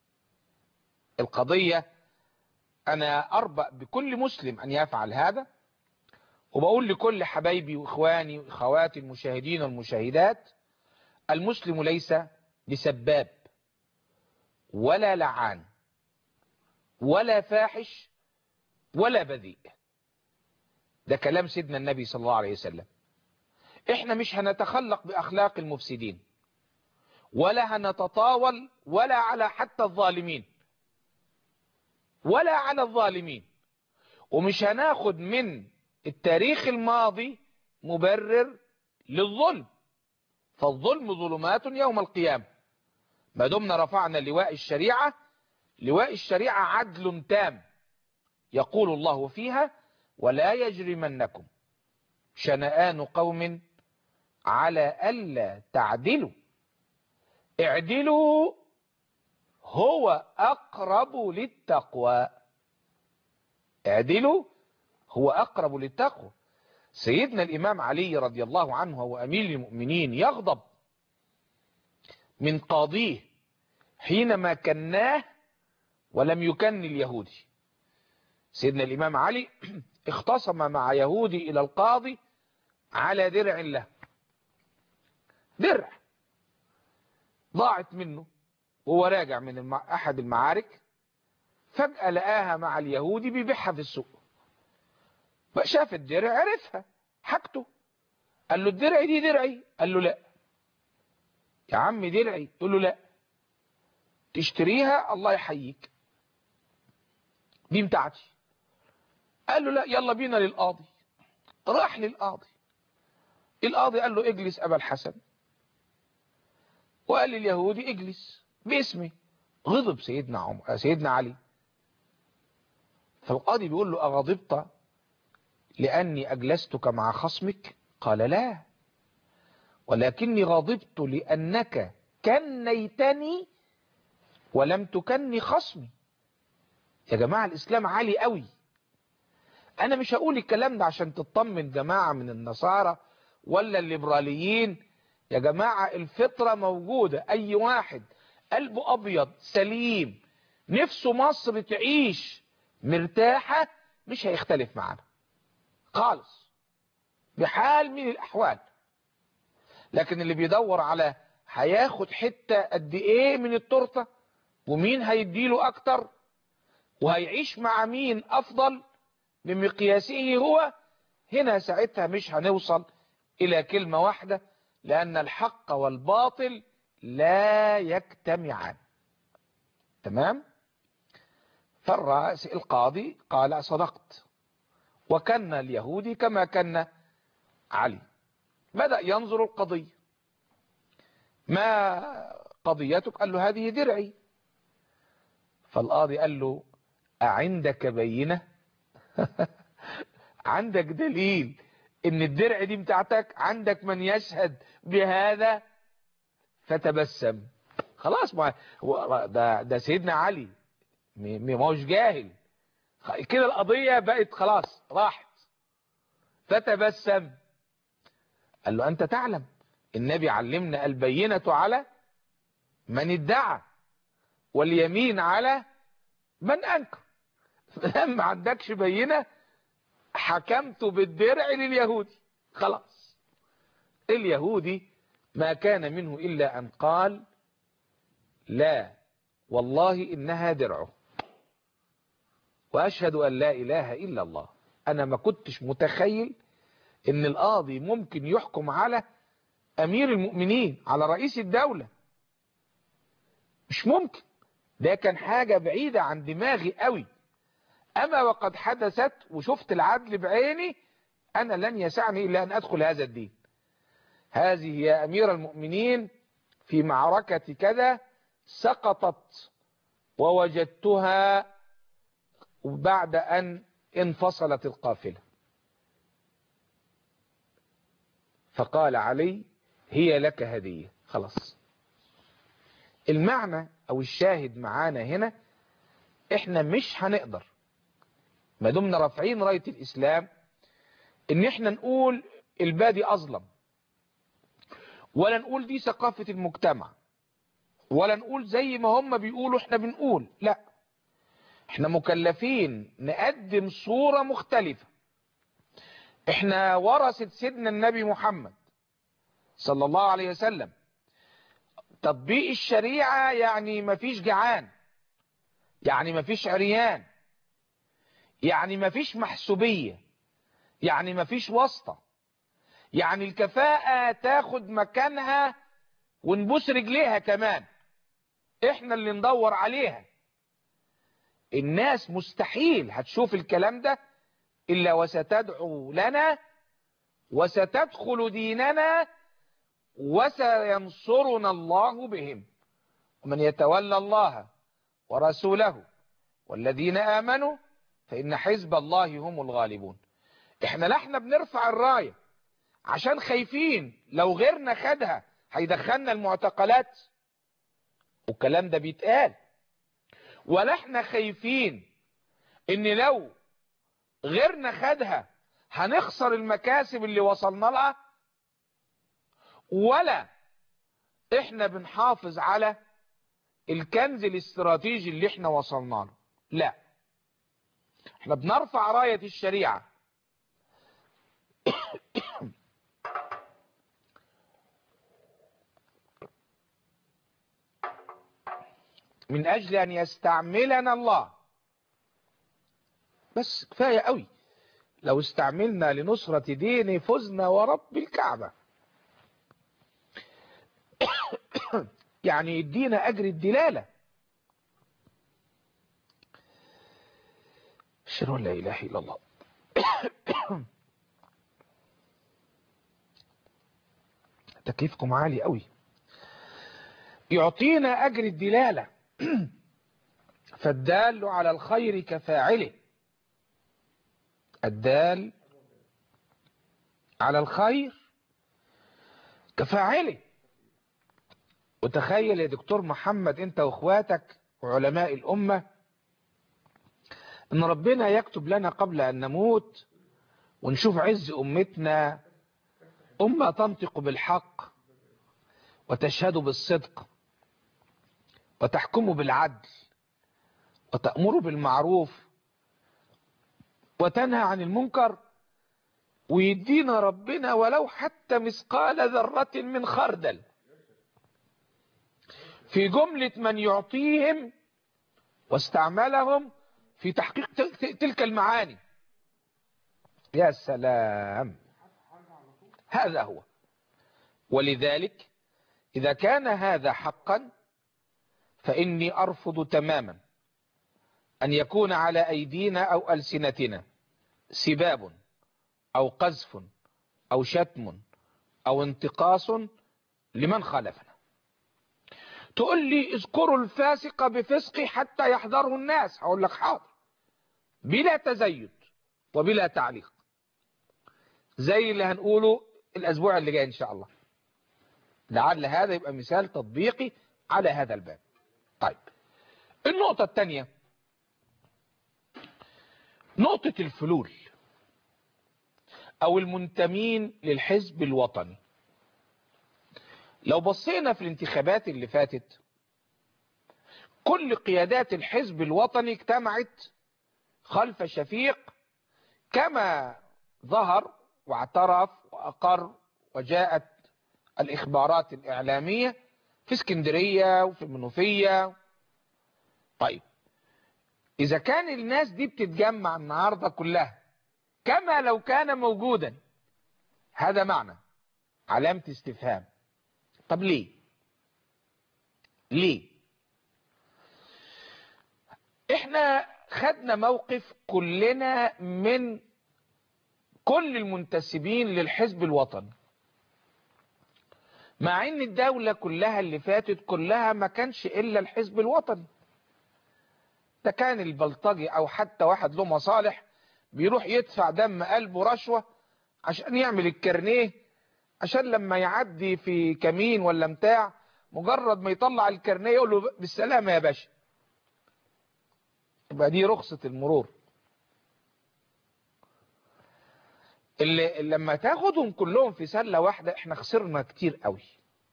القضية انا اربأ بكل مسلم ان يفعل هذا وبقول لكل حبايبي واخواني واخواتي المشاهدين والمشاهدات المسلم ليس بسباب ولا لعان ولا فاحش ولا بذيء ده كلام سيدنا النبي صلى الله عليه وسلم احنا مش هنتخلق باخلاق المفسدين ولا هنتطاول ولا على حتى الظالمين ولا على الظالمين ومش هناخد من التاريخ الماضي مبرر للظلم فالظلم ظلمات يوم القيامة ما دمنا رفعنا لواء الشريعة لواء الشريعة عدل تام يقول الله فيها ولا يجرمنكم شنآن قوم على ألا تعدلوا اعدلوا هو أقرب للتقوى اعدلوا هو أقرب للتقوى سيدنا الإمام علي رضي الله عنه هو أمير المؤمنين يغضب من قاضيه حينما كناه ولم يكن اليهودي سيدنا الإمام علي اختصم مع يهودي إلى القاضي على درع له درع ضاعت منه وهو راجع من المع... أحد المعارك فجأة لقاها مع اليهودي بيبيعها في السوق شاف الدرع عرفها حاجته قال له الدرع دي درعي قال له لا يا عم درعي يقول له لا تشتريها الله يحييك دي بتاعتي قال له لا يلا بينا للقاضي راح للقاضي القاضي قال له اجلس ابا الحسن وقال لليهودي اجلس باسمي غضب سيدنا عمر سيدنا علي فالقاضي بيقول له اغضبت لاني اجلستك مع خصمك قال لا ولكني غضبت لانك كنيتني ولم تكني خصمي يا جماعة الإسلام عالي قوي أنا مش هقول الكلام ده عشان تطمن جماعة من النصارى ولا الليبراليين يا جماعة الفطرة موجودة أي واحد قلبه أبيض سليم نفسه مصر تعيش مرتاحة مش هيختلف معانا خالص بحال من الأحوال لكن اللي بيدور على هياخد حتة قد ايه من التورتة ومين هيديله اكتر وهيعيش مع مين افضل بمقياسه هو هنا ساعتها مش هنوصل الى كلمة واحدة لان الحق والباطل لا يجتمعان تمام فالرأس القاضي قال صدقت وكان اليهودي كما كان علي بدأ ينظر القضية ما قضيتك قال له هذه درعي فالقاضي قال له أعندك بينة عندك دليل ان الدرع دي بتاعتك عندك من يشهد بهذا فتبسم خلاص ما هو ده, ده سيدنا علي ما هوش جاهل كده القضية بقت خلاص راحت فتبسم قال له أنت تعلم النبي علمنا البينة على من ادعى واليمين على من أنكر لما عندكش بينة حكمت بالدرع لليهودي خلاص اليهودي ما كان منه إلا أن قال لا والله إنها درعه وأشهد أن لا إله إلا الله أنا ما كنتش متخيل إن القاضي ممكن يحكم على أمير المؤمنين على رئيس الدولة مش ممكن ده كان حاجة بعيدة عن دماغي قوي أما وقد حدثت وشفت العدل بعيني أنا لن يسعني إلا أن أدخل هذا الدين هذه يا أمير المؤمنين في معركة كذا سقطت ووجدتها بعد أن انفصلت القافلة فقال علي هي لك هدية خلاص المعنى او الشاهد معانا هنا احنا مش هنقدر ما دمنا رافعين راية الاسلام ان احنا نقول البادي اظلم ولا نقول دي ثقافة المجتمع ولا نقول زي ما هم بيقولوا احنا بنقول لا احنا مكلفين نقدم صورة مختلفة احنا ورثة سيدنا النبي محمد صلى الله عليه وسلم تطبيق الشريعة يعني مفيش جعان يعني مفيش عريان يعني مفيش محسوبية يعني مفيش واسطة يعني الكفاءة تاخد مكانها ونبوس رجليها كمان احنا اللي ندور عليها الناس مستحيل هتشوف الكلام ده إلا وستدعو لنا وستدخل ديننا وسينصرنا الله بهم ومن يتولى الله ورسوله والذين آمنوا فإن حزب الله هم الغالبون احنا لا احنا بنرفع الراية عشان خايفين لو غيرنا خدها هيدخلنا المعتقلات والكلام ده بيتقال ولا احنا خايفين ان لو غيرنا خدها هنخسر المكاسب اللي وصلنا لها ولا احنا بنحافظ على الكنز الاستراتيجي اللي احنا وصلنا له لا احنا بنرفع راية الشريعة من اجل ان يستعملنا الله بس كفاية قوي لو استعملنا لنصرة دينه فزنا ورب الكعبة يعني يدينا اجر الدلالة اشهد ان لا اله الا الله تكييفكم عالي قوي يعطينا اجر الدلالة فالدال على الخير كفاعله الدال على الخير كفاعله وتخيل يا دكتور محمد انت واخواتك وعلماء الامة ان ربنا يكتب لنا قبل ان نموت ونشوف عز امتنا امة تنطق بالحق وتشهد بالصدق وتحكم بالعدل وتأمر بالمعروف وتنهى عن المنكر ويدينا ربنا ولو حتى مثقال ذرة من خردل في جملة من يعطيهم واستعملهم في تحقيق تلك المعاني يا سلام هذا هو ولذلك إذا كان هذا حقا فإني أرفض تماما أن يكون على أيدينا أو ألسنتنا سباب أو قذف أو شتم أو انتقاص لمن خالفنا تقول لي اذكروا الفاسق بفسق حتى يحذره الناس هقول لك حاضر بلا تزيد وبلا تعليق زي اللي هنقوله الأسبوع اللي جاي إن شاء الله لعل هذا يبقى مثال تطبيقي على هذا الباب طيب النقطة الثانية نقطة الفلول او المنتمين للحزب الوطني لو بصينا في الانتخابات اللي فاتت كل قيادات الحزب الوطني اجتمعت خلف شفيق كما ظهر واعترف واقر وجاءت الاخبارات الاعلامية في اسكندرية وفي المنوفية طيب اذا كان الناس دي بتتجمع النهاردة كلها كما لو كان موجودا هذا معنى علامة استفهام طب ليه ليه احنا خدنا موقف كلنا من كل المنتسبين للحزب الوطني مع ان الدولة كلها اللي فاتت كلها ما كانش الا الحزب الوطني ده كان البلطجي او حتى واحد له مصالح بيروح يدفع دم قلبه رشوة عشان يعمل الكرنيه عشان لما يعدي في كمين ولا متاع مجرد ما يطلع الكرنيه يقول له بالسلامة يا باشا يبقى دي رخصة المرور اللي لما تاخدهم كلهم في سلة واحدة احنا خسرنا كتير قوي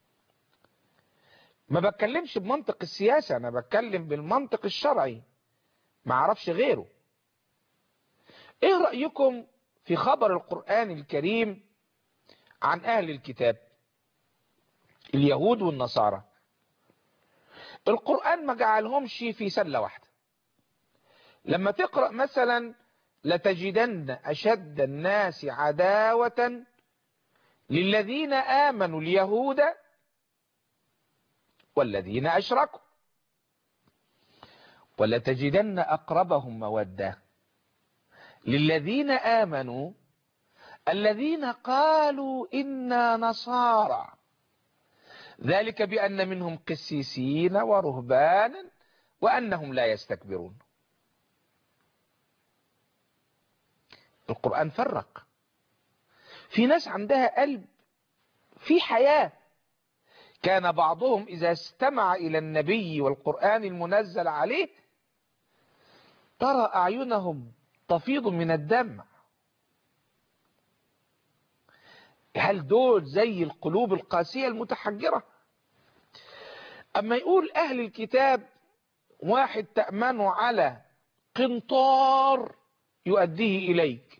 ما بتكلمش بمنطق السياسة انا بتكلم بالمنطق الشرعي ما اعرفش غيره ايه رأيكم في خبر القرآن الكريم عن اهل الكتاب اليهود والنصارى القرآن ما جعلهمش في سلة واحدة لما تقرأ مثلا لتجدن أشد الناس عداوة للذين آمنوا اليهود والذين أشركوا ولتجدن أقربهم مودة للذين آمنوا الذين قالوا إنا نصارى ذلك بأن منهم قسيسين ورهبانا وأنهم لا يستكبرون القرآن فرق في ناس عندها قلب في حياة كان بعضهم إذا استمع إلى النبي والقرآن المنزل عليه ترى أعينهم تفيض من الدمع هل دول زي القلوب القاسية المتحجرة أما يقول أهل الكتاب واحد تأمنه على قنطار يؤديه إليك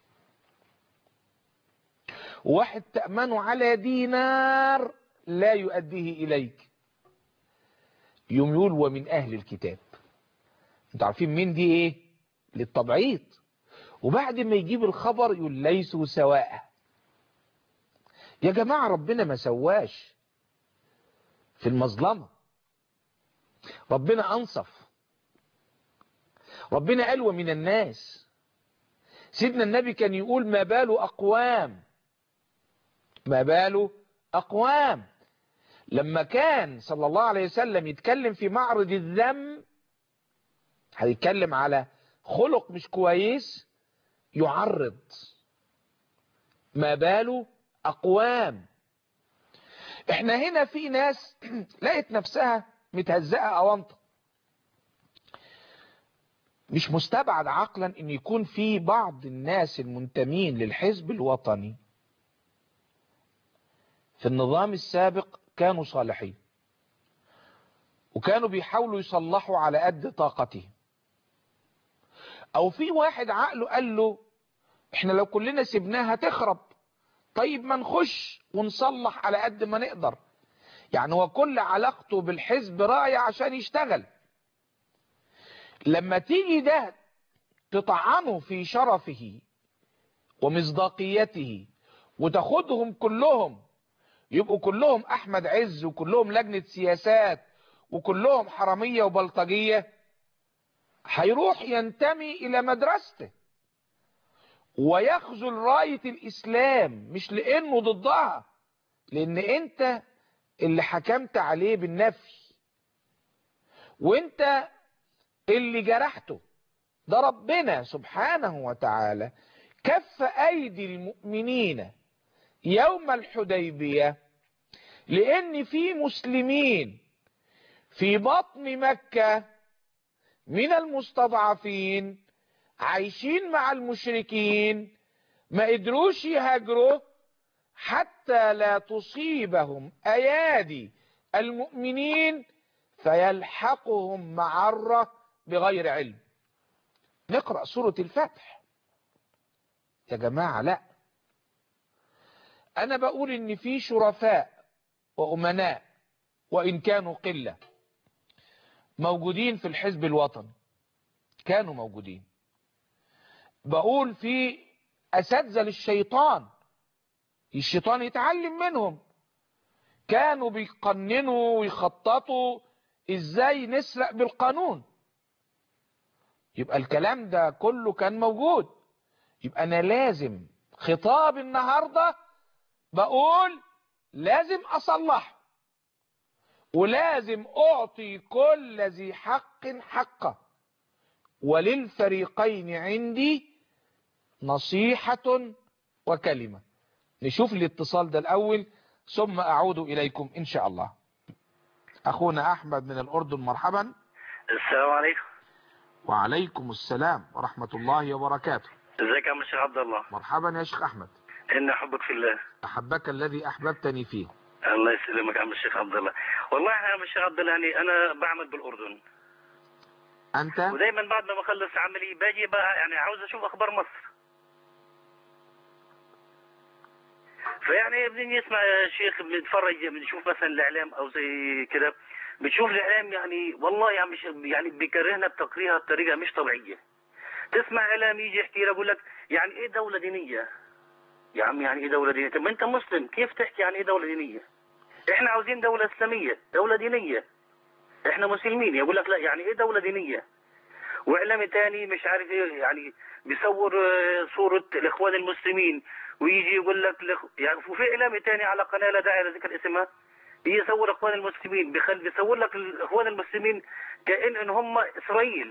واحد تأمنه على دينار لا يؤديه إليك يوم يقول ومن أهل الكتاب انتوا عارفين مين دي ايه للتبعيض وبعد ما يجيب الخبر يقول ليسوا سواء يا جماعة ربنا ما سواش في المظلمة ربنا أنصف ربنا قال ومن الناس سيدنا النبي كان يقول ما بال أقوام ما بال أقوام لما كان صلى الله عليه وسلم يتكلم في معرض الذم هيتكلم على خلق مش كويس يعرض ما بال أقوام احنا هنا في ناس لقت نفسها متهزقة أونطة مش مستبعد عقلا ان يكون في بعض الناس المنتمين للحزب الوطني في النظام السابق كانوا صالحين وكانوا بيحاولوا يصلحوا على قد طاقته او في واحد عقله قال له احنا لو كلنا سبناها تخرب طيب ما نخش ونصلح على قد ما نقدر يعني هو كل علاقته بالحزب راية عشان يشتغل لما تيجي ده تطعنه في شرفه ومصداقيته وتاخدهم كلهم يبقوا كلهم احمد عز وكلهم لجنة سياسات وكلهم حرامية وبلطجية هيروح ينتمي الى مدرسته ويخذل راية الاسلام مش لانه ضدها لان انت اللي حكمت عليه بالنفي وانت اللي جرحته ده ربنا سبحانه وتعالى كف ايدي المؤمنين يوم الحديبية لان في مسلمين في بطن مكة من المستضعفين عايشين مع المشركين ما قدروش يهاجروا حتى لا تصيبهم ايادي المؤمنين فيلحقهم معرة بغير علم نقرأ سورة الفتح يا جماعة لا انا بقول ان في شرفاء وامناء وان كانوا قلة موجودين في الحزب الوطني كانوا موجودين بقول في اساتذه للشيطان الشيطان يتعلم منهم كانوا بيقننوا ويخططوا ازاي نسرق بالقانون يبقى الكلام ده كله كان موجود يبقى انا لازم خطاب النهاردة بقول لازم اصلحه ولازم اعطي كل ذي حق حقه وللفريقين عندي نصيحة وكلمة نشوف الاتصال ده الاول ثم اعود اليكم ان شاء الله اخونا احمد من الاردن مرحبا السلام عليكم وعليكم السلام ورحمة الله وبركاته ازيك يا عم الشيخ عبد الله مرحبا يا شيخ احمد ان احبك في الله احبك الذي احببتني فيه الله يسلمك يا عم الشيخ عبد الله والله يا عم الشيخ عبد الله يعني انا بعمل بالاردن انت ودايما بعد ما بخلص عملي باجي بقى يعني عاوز اشوف اخبار مصر فيعني بنسمع يا شيخ بنتفرج بنشوف مثلا الاعلام او زي كده بتشوف الاعلام يعني والله يعني مش يعني بيكرهنا بتقريها بطريقه مش طبيعيه تسمع اعلام يجي يحكي لك يقول لك يعني ايه دوله دينيه يا عم يعني ايه دوله دينيه طب ما انت مسلم كيف تحكي يعني ايه دوله دينيه احنا عاوزين دوله اسلاميه دوله دينيه احنا مسلمين يقول لك لا يعني ايه دوله دينيه واعلامي تاني مش عارف ايه يعني بيصور آه، صوره الاخوان المسلمين ويجي يقول لك الإخ- يعني وفي اعلامي تاني على قناه لا داعي لذكر اسمها يصور اخوان المسلمين بيخل بيصور لك الاخوان المسلمين كان ان هم اسرائيل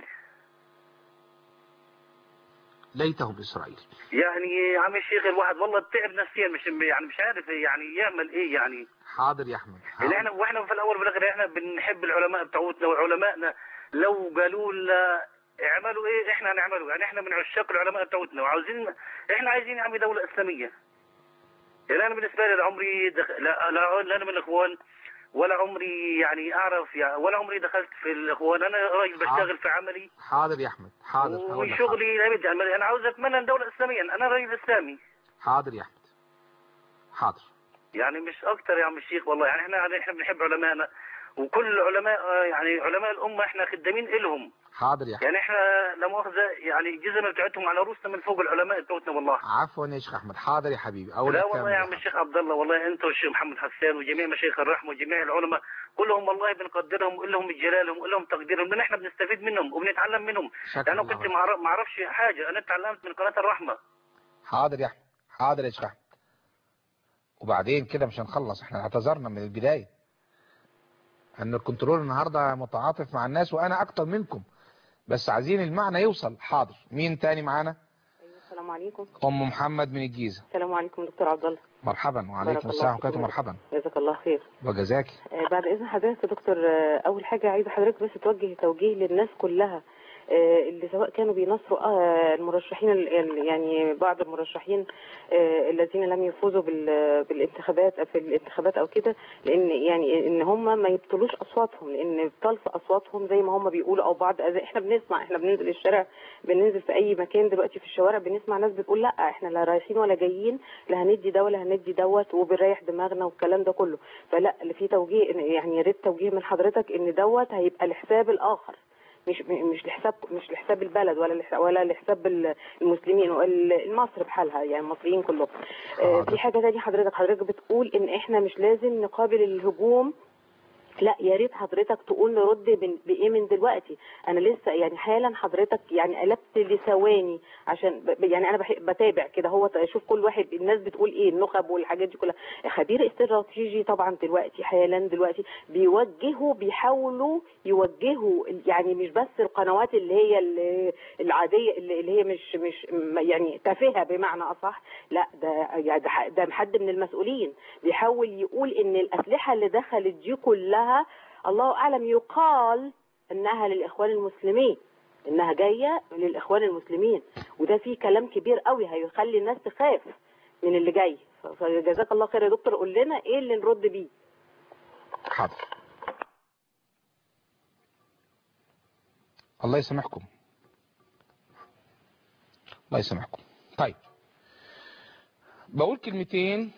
ليته باسرائيل يعني يا عم الشيخ الواحد والله تعب نفسيا مش يعني مش عارف يعني يعمل ايه يعني حاضر يا احمد يعني حاضر. احنا واحنا في الاول والاخر احنا بنحب العلماء بتوعتنا وعلمائنا لو قالوا لنا اعملوا ايه احنا هنعمله يعني احنا من عشاق العلماء بتوعتنا وعاوزين احنا عايزين يا عمي دوله اسلاميه يعني انا بالنسبه لي لا عمري دخ... لا, لا, لا انا من الاخوان ولا عمري يعني اعرف يعني ولا عمري دخلت في الاخوان انا راجل بشتغل في عملي حاضر يا احمد حاضر هقول لك حاضر. وشغلي لا بد يعني انا عاوز اتمنى دوله اسلاميه انا راجل اسلامي حاضر يا احمد حاضر يعني مش اكتر يا عم الشيخ والله يعني احنا احنا بنحب علمائنا وكل العلماء آه، يعني علماء الامه احنا خدامين الهم حاضر يا احمد يعني احنا لا مؤاخذه يعني الجزمه بتاعتهم على روسنا من فوق العلماء بتوعتنا والله عفوا يا شيخ احمد حاضر يا حبيبي اقول لا لك والله كامل يا يا عم أحمد. الشيخ عبد الله والله انت والشيخ محمد حسان وجميع مشايخ الرحمه وجميع العلماء كلهم والله بنقدرهم ونقول لهم جلالهم ونقول لهم تقديرهم لان احنا بنستفيد منهم وبنتعلم منهم شكرا انا الله كنت لك. ما أعرف- ما اعرفش حاجه انا اتعلمت من قناه الرحمه حاضر يا احمد حاضر يا شيخ احمد وبعدين كده مش هنخلص احنا اعتذرنا من البداية ان الكنترول النهاردة متعاطف مع الناس وانا اكتر منكم بس عايزين المعنى يوصل حاضر مين تاني معانا السلام عليكم ام محمد من الجيزة السلام عليكم دكتور عبد الله مرحبا بارك وعليكم الله السلام فيكم. ورحمة مرحبا جزاك الله خير وجزاك آه، بعد اذن حضرتك يا دكتور آه، اول حاجه عايزه حضرتك بس توجه توجيه للناس كلها آه، اللي سواء كانوا بينصروا آه، المرشحين ال- ال- يعني بعض المرشحين آه، الذين لم يفوزوا بال- بالانتخابات في الانتخابات او كده لان يعني ان هم ما يبطلوش اصواتهم لان ابطال في اصواتهم زي ما هم بيقولوا او بعض زي احنا بنسمع احنا بننزل الشارع بننزل في اي مكان دلوقتي في الشوارع بنسمع ناس بتقول لا احنا لا رايحين ولا جايين لا هندي ده ولا هندي دوت وبنريح دماغنا والكلام ده كله فلا اللي في توجيه يعني يا ريت توجيه من حضرتك ان دوت هيبقى لحساب الاخر مش مش لحساب مش لحساب البلد ولا لح- ولا لحساب ال- المسلمين مصر بحالها يعني المصريين كلهم آه، في حاجه تانية حضرتك حضرتك بتقول ان احنا مش لازم نقابل الهجوم لا يا ريت حضرتك تقول نرد من- بايه من دلوقتي انا لسه يعني حالا حضرتك يعني قلبت لثواني عشان ب- يعني انا بح- بتابع كده هو اشوف كل واحد الناس بتقول ايه النخب والحاجات دي كلها خبير استراتيجي طبعا دلوقتي حالا دلوقتي بيوجهوا بيحاولوا يوجهوا يعني مش بس القنوات اللي هي ال- العاديه اللي اللي هي مش مش م- يعني تافهه بمعنى اصح لا ده يعني ده ح- ده حد من المسؤولين بيحاول يقول ان الاسلحه اللي دخلت دي كلها الله اعلم يقال انها للاخوان المسلمين انها جايه للاخوان المسلمين وده فيه كلام كبير قوي هيخلي الناس تخاف من اللي جاي ف- فجزاك الله خير يا دكتور قول لنا ايه اللي نرد بيه حاضر الله يسامحكم الله يسامحكم طيب بقول كلمتين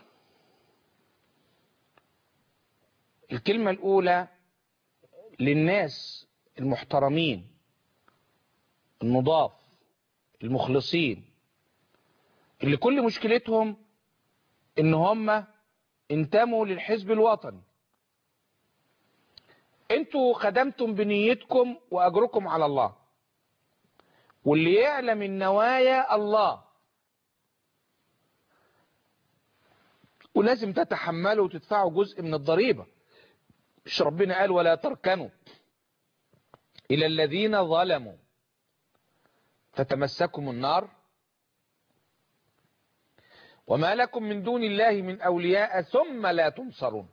الكلمة الأولى للناس المحترمين النضاف المخلصين اللي كل مشكلتهم ان هم انتموا للحزب الوطني انتوا خدمتم بنيتكم واجركم على الله واللي يعلم النوايا الله ولازم تتحملوا وتدفعوا جزء من الضريبة مش ربنا قال ولا تركنوا إلى الذين ظلموا فتمسكم النار وما لكم من دون الله من أولياء ثم لا تنصرون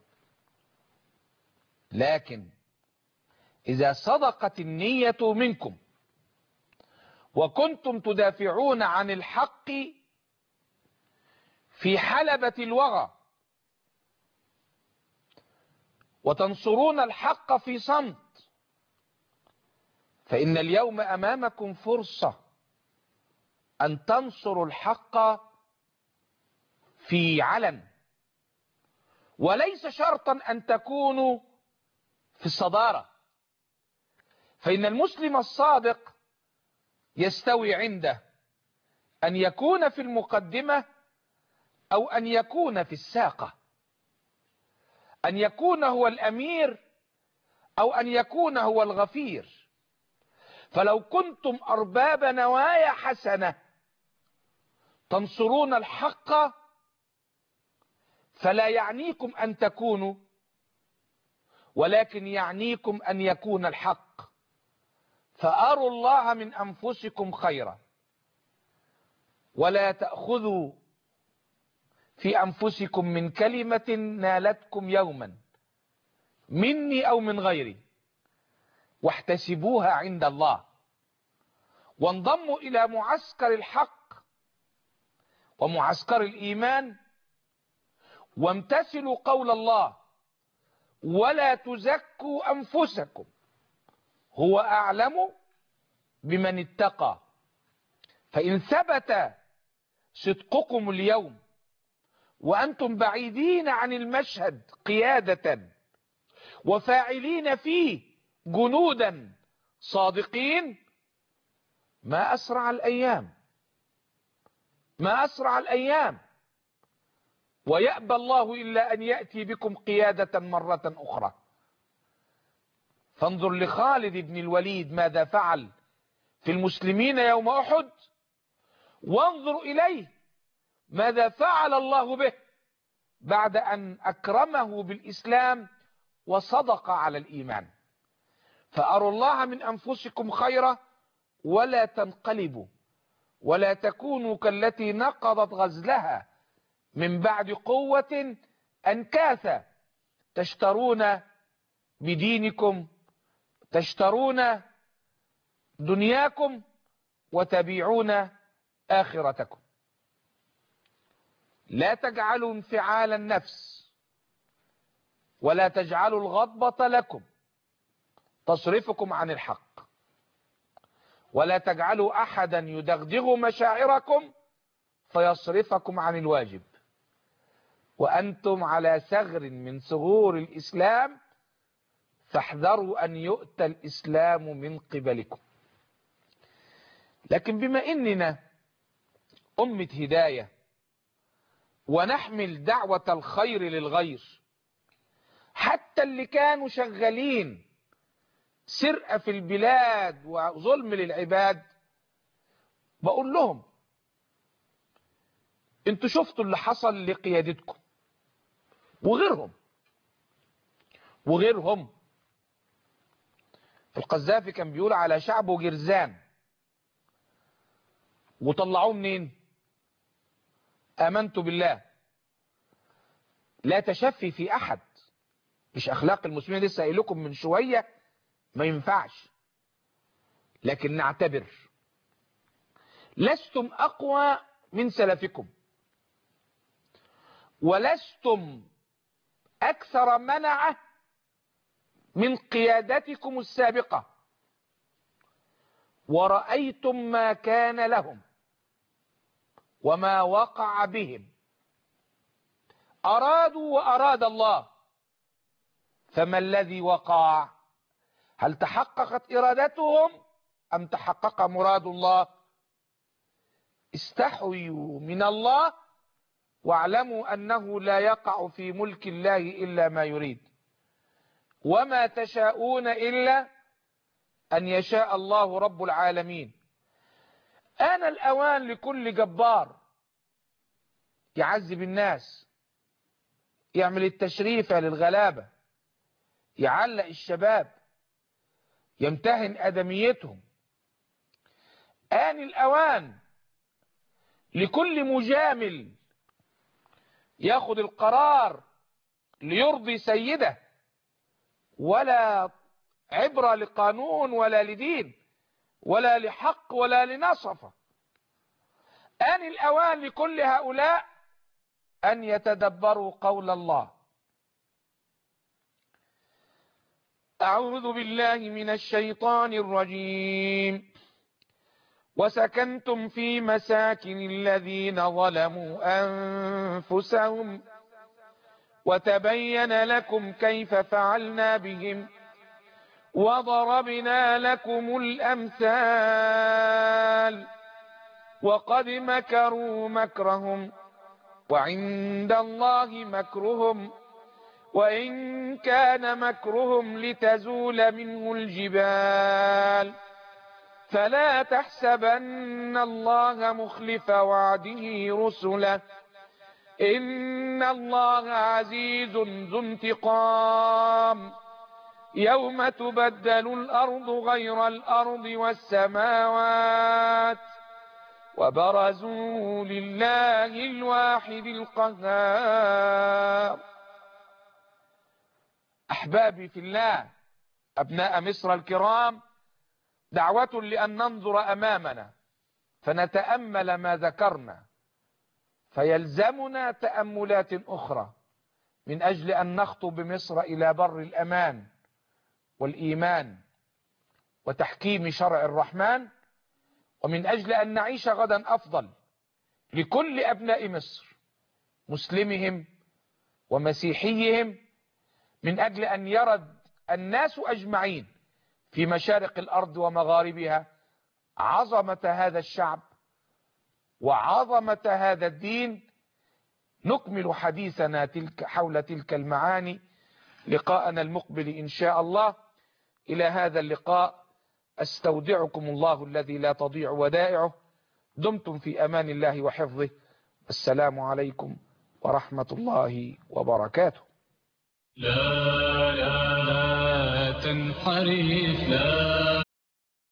لكن إذا صدقت النية منكم وكنتم تدافعون عن الحق في حلبة الوغى وتنصرون الحق في صمت فإن اليوم أمامكم فرصة أن تنصروا الحق في علن وليس شرطا أن تكونوا في الصدارة فإن المسلم الصادق يستوي عنده أن يكون في المقدمة أو أن يكون في الساقة أن يكون هو الأمير أو أن يكون هو الغفير فلو كنتم أرباب نوايا حسنة تنصرون الحق فلا يعنيكم أن تكونوا ولكن يعنيكم أن يكون الحق فأروا الله من أنفسكم خيرا ولا تأخذوا في أنفسكم من كلمة نالتكم يوما مني أو من غيري واحتسبوها عند الله وانضموا إلى معسكر الحق ومعسكر الإيمان وامتثلوا قول الله ولا تزكوا أنفسكم هو أعلم بمن اتقى فإن ثبت صدقكم اليوم وأنتم بعيدين عن المشهد قيادة وفاعلين فيه جنودا صادقين ما أسرع الأيام ما أسرع الأيام ويأبى الله إلا أن يأتي بكم قيادة مرة أخرى فانظر لخالد بن الوليد ماذا فعل في المسلمين يوم أحد وانظر إليه ماذا فعل الله به بعد أن أكرمه بالإسلام وصدق على الإيمان فأروا الله من أنفسكم خيرا ولا تنقلبوا ولا تكونوا كالتي نقضت غزلها من بعد قوة أنكاثا تشترون بدينكم تشترون دنياكم وتبيعون آخرتكم لا تجعلوا انفعال النفس ولا تجعلوا الغضبة لكم تصرفكم عن الحق ولا تجعلوا أحدا يدغدغ مشاعركم فيصرفكم عن الواجب وأنتم على ثغر من ثغور الإسلام فاحذروا أن يؤتى الإسلام من قبلكم لكن بما إننا أمة هداية ونحمل دعوة الخير للغير حتى اللي كانوا شغالين سرقة في البلاد وظلم للعباد بقول لهم انتوا شفتوا اللي حصل لقيادتكم وغيرهم وغيرهم القذافي كان بيقول على شعبه جرزان وطلعوه منين امنت بالله لا تشفي في احد مش اخلاق المسلمين لسه قايل لكم من شويه ما ينفعش لكن نعتبر لستم اقوى من سلفكم ولستم اكثر منعه من قيادتكم السابقة ورأيتم ما كان لهم وما وقع بهم أرادوا وأراد الله فما الذي وقع هل تحققت إرادتهم أم تحقق مراد الله استحيوا من الله واعلموا أنه لا يقع في ملك الله إلا ما يريد وما تشاءون إلا أن يشاء الله رب العالمين آن الأوان لكل جبار يعذب الناس يعمل التشريف للغلابة يعلق الشباب يمتهن أدميتهم آن الأوان لكل مجامل ياخد القرار ليرضي سيده ولا عبرة لقانون ولا لدين ولا لحق ولا لنصفة آن الأوان لكل هؤلاء أن يتدبروا قول الله أعوذ بالله من الشيطان الرجيم وسكنتم في مساكن الذين ظلموا أنفسهم وتبين لكم كيف فعلنا بهم وضربنا لكم الأمثال وقد مكروا مكرهم وعند الله مكرهم وإن كان مكرهم لتزول منه الجبال فلا تحسبن الله مخلف وعده رسله إن الله عزيز ذو انتقام يوم تبدل الأرض غير الأرض والسماوات وبرزوا لله الواحد القهار أحبابي في الله أبناء مصر الكرام دعوة لأن ننظر أمامنا فنتأمل ما ذكرنا فيلزمنا تأملات أخرى من أجل أن نخطو بمصر إلى بر الأمان والإيمان وتحكيم شرع الرحمن ومن أجل أن نعيش غدا أفضل لكل أبناء مصر مسلمهم ومسيحيهم من أجل أن يرد الناس أجمعين في مشارق الأرض ومغاربها عظمة هذا الشعب وعظمة هذا الدين نكمل حديثنا تلك حول تلك المعاني لقاءنا المقبل إن شاء الله إلى هذا اللقاء أستودعكم الله الذي لا تضيع ودائعه دمتم في أمان الله وحفظه السلام عليكم ورحمة الله وبركاته لا لا لا تنحرف لا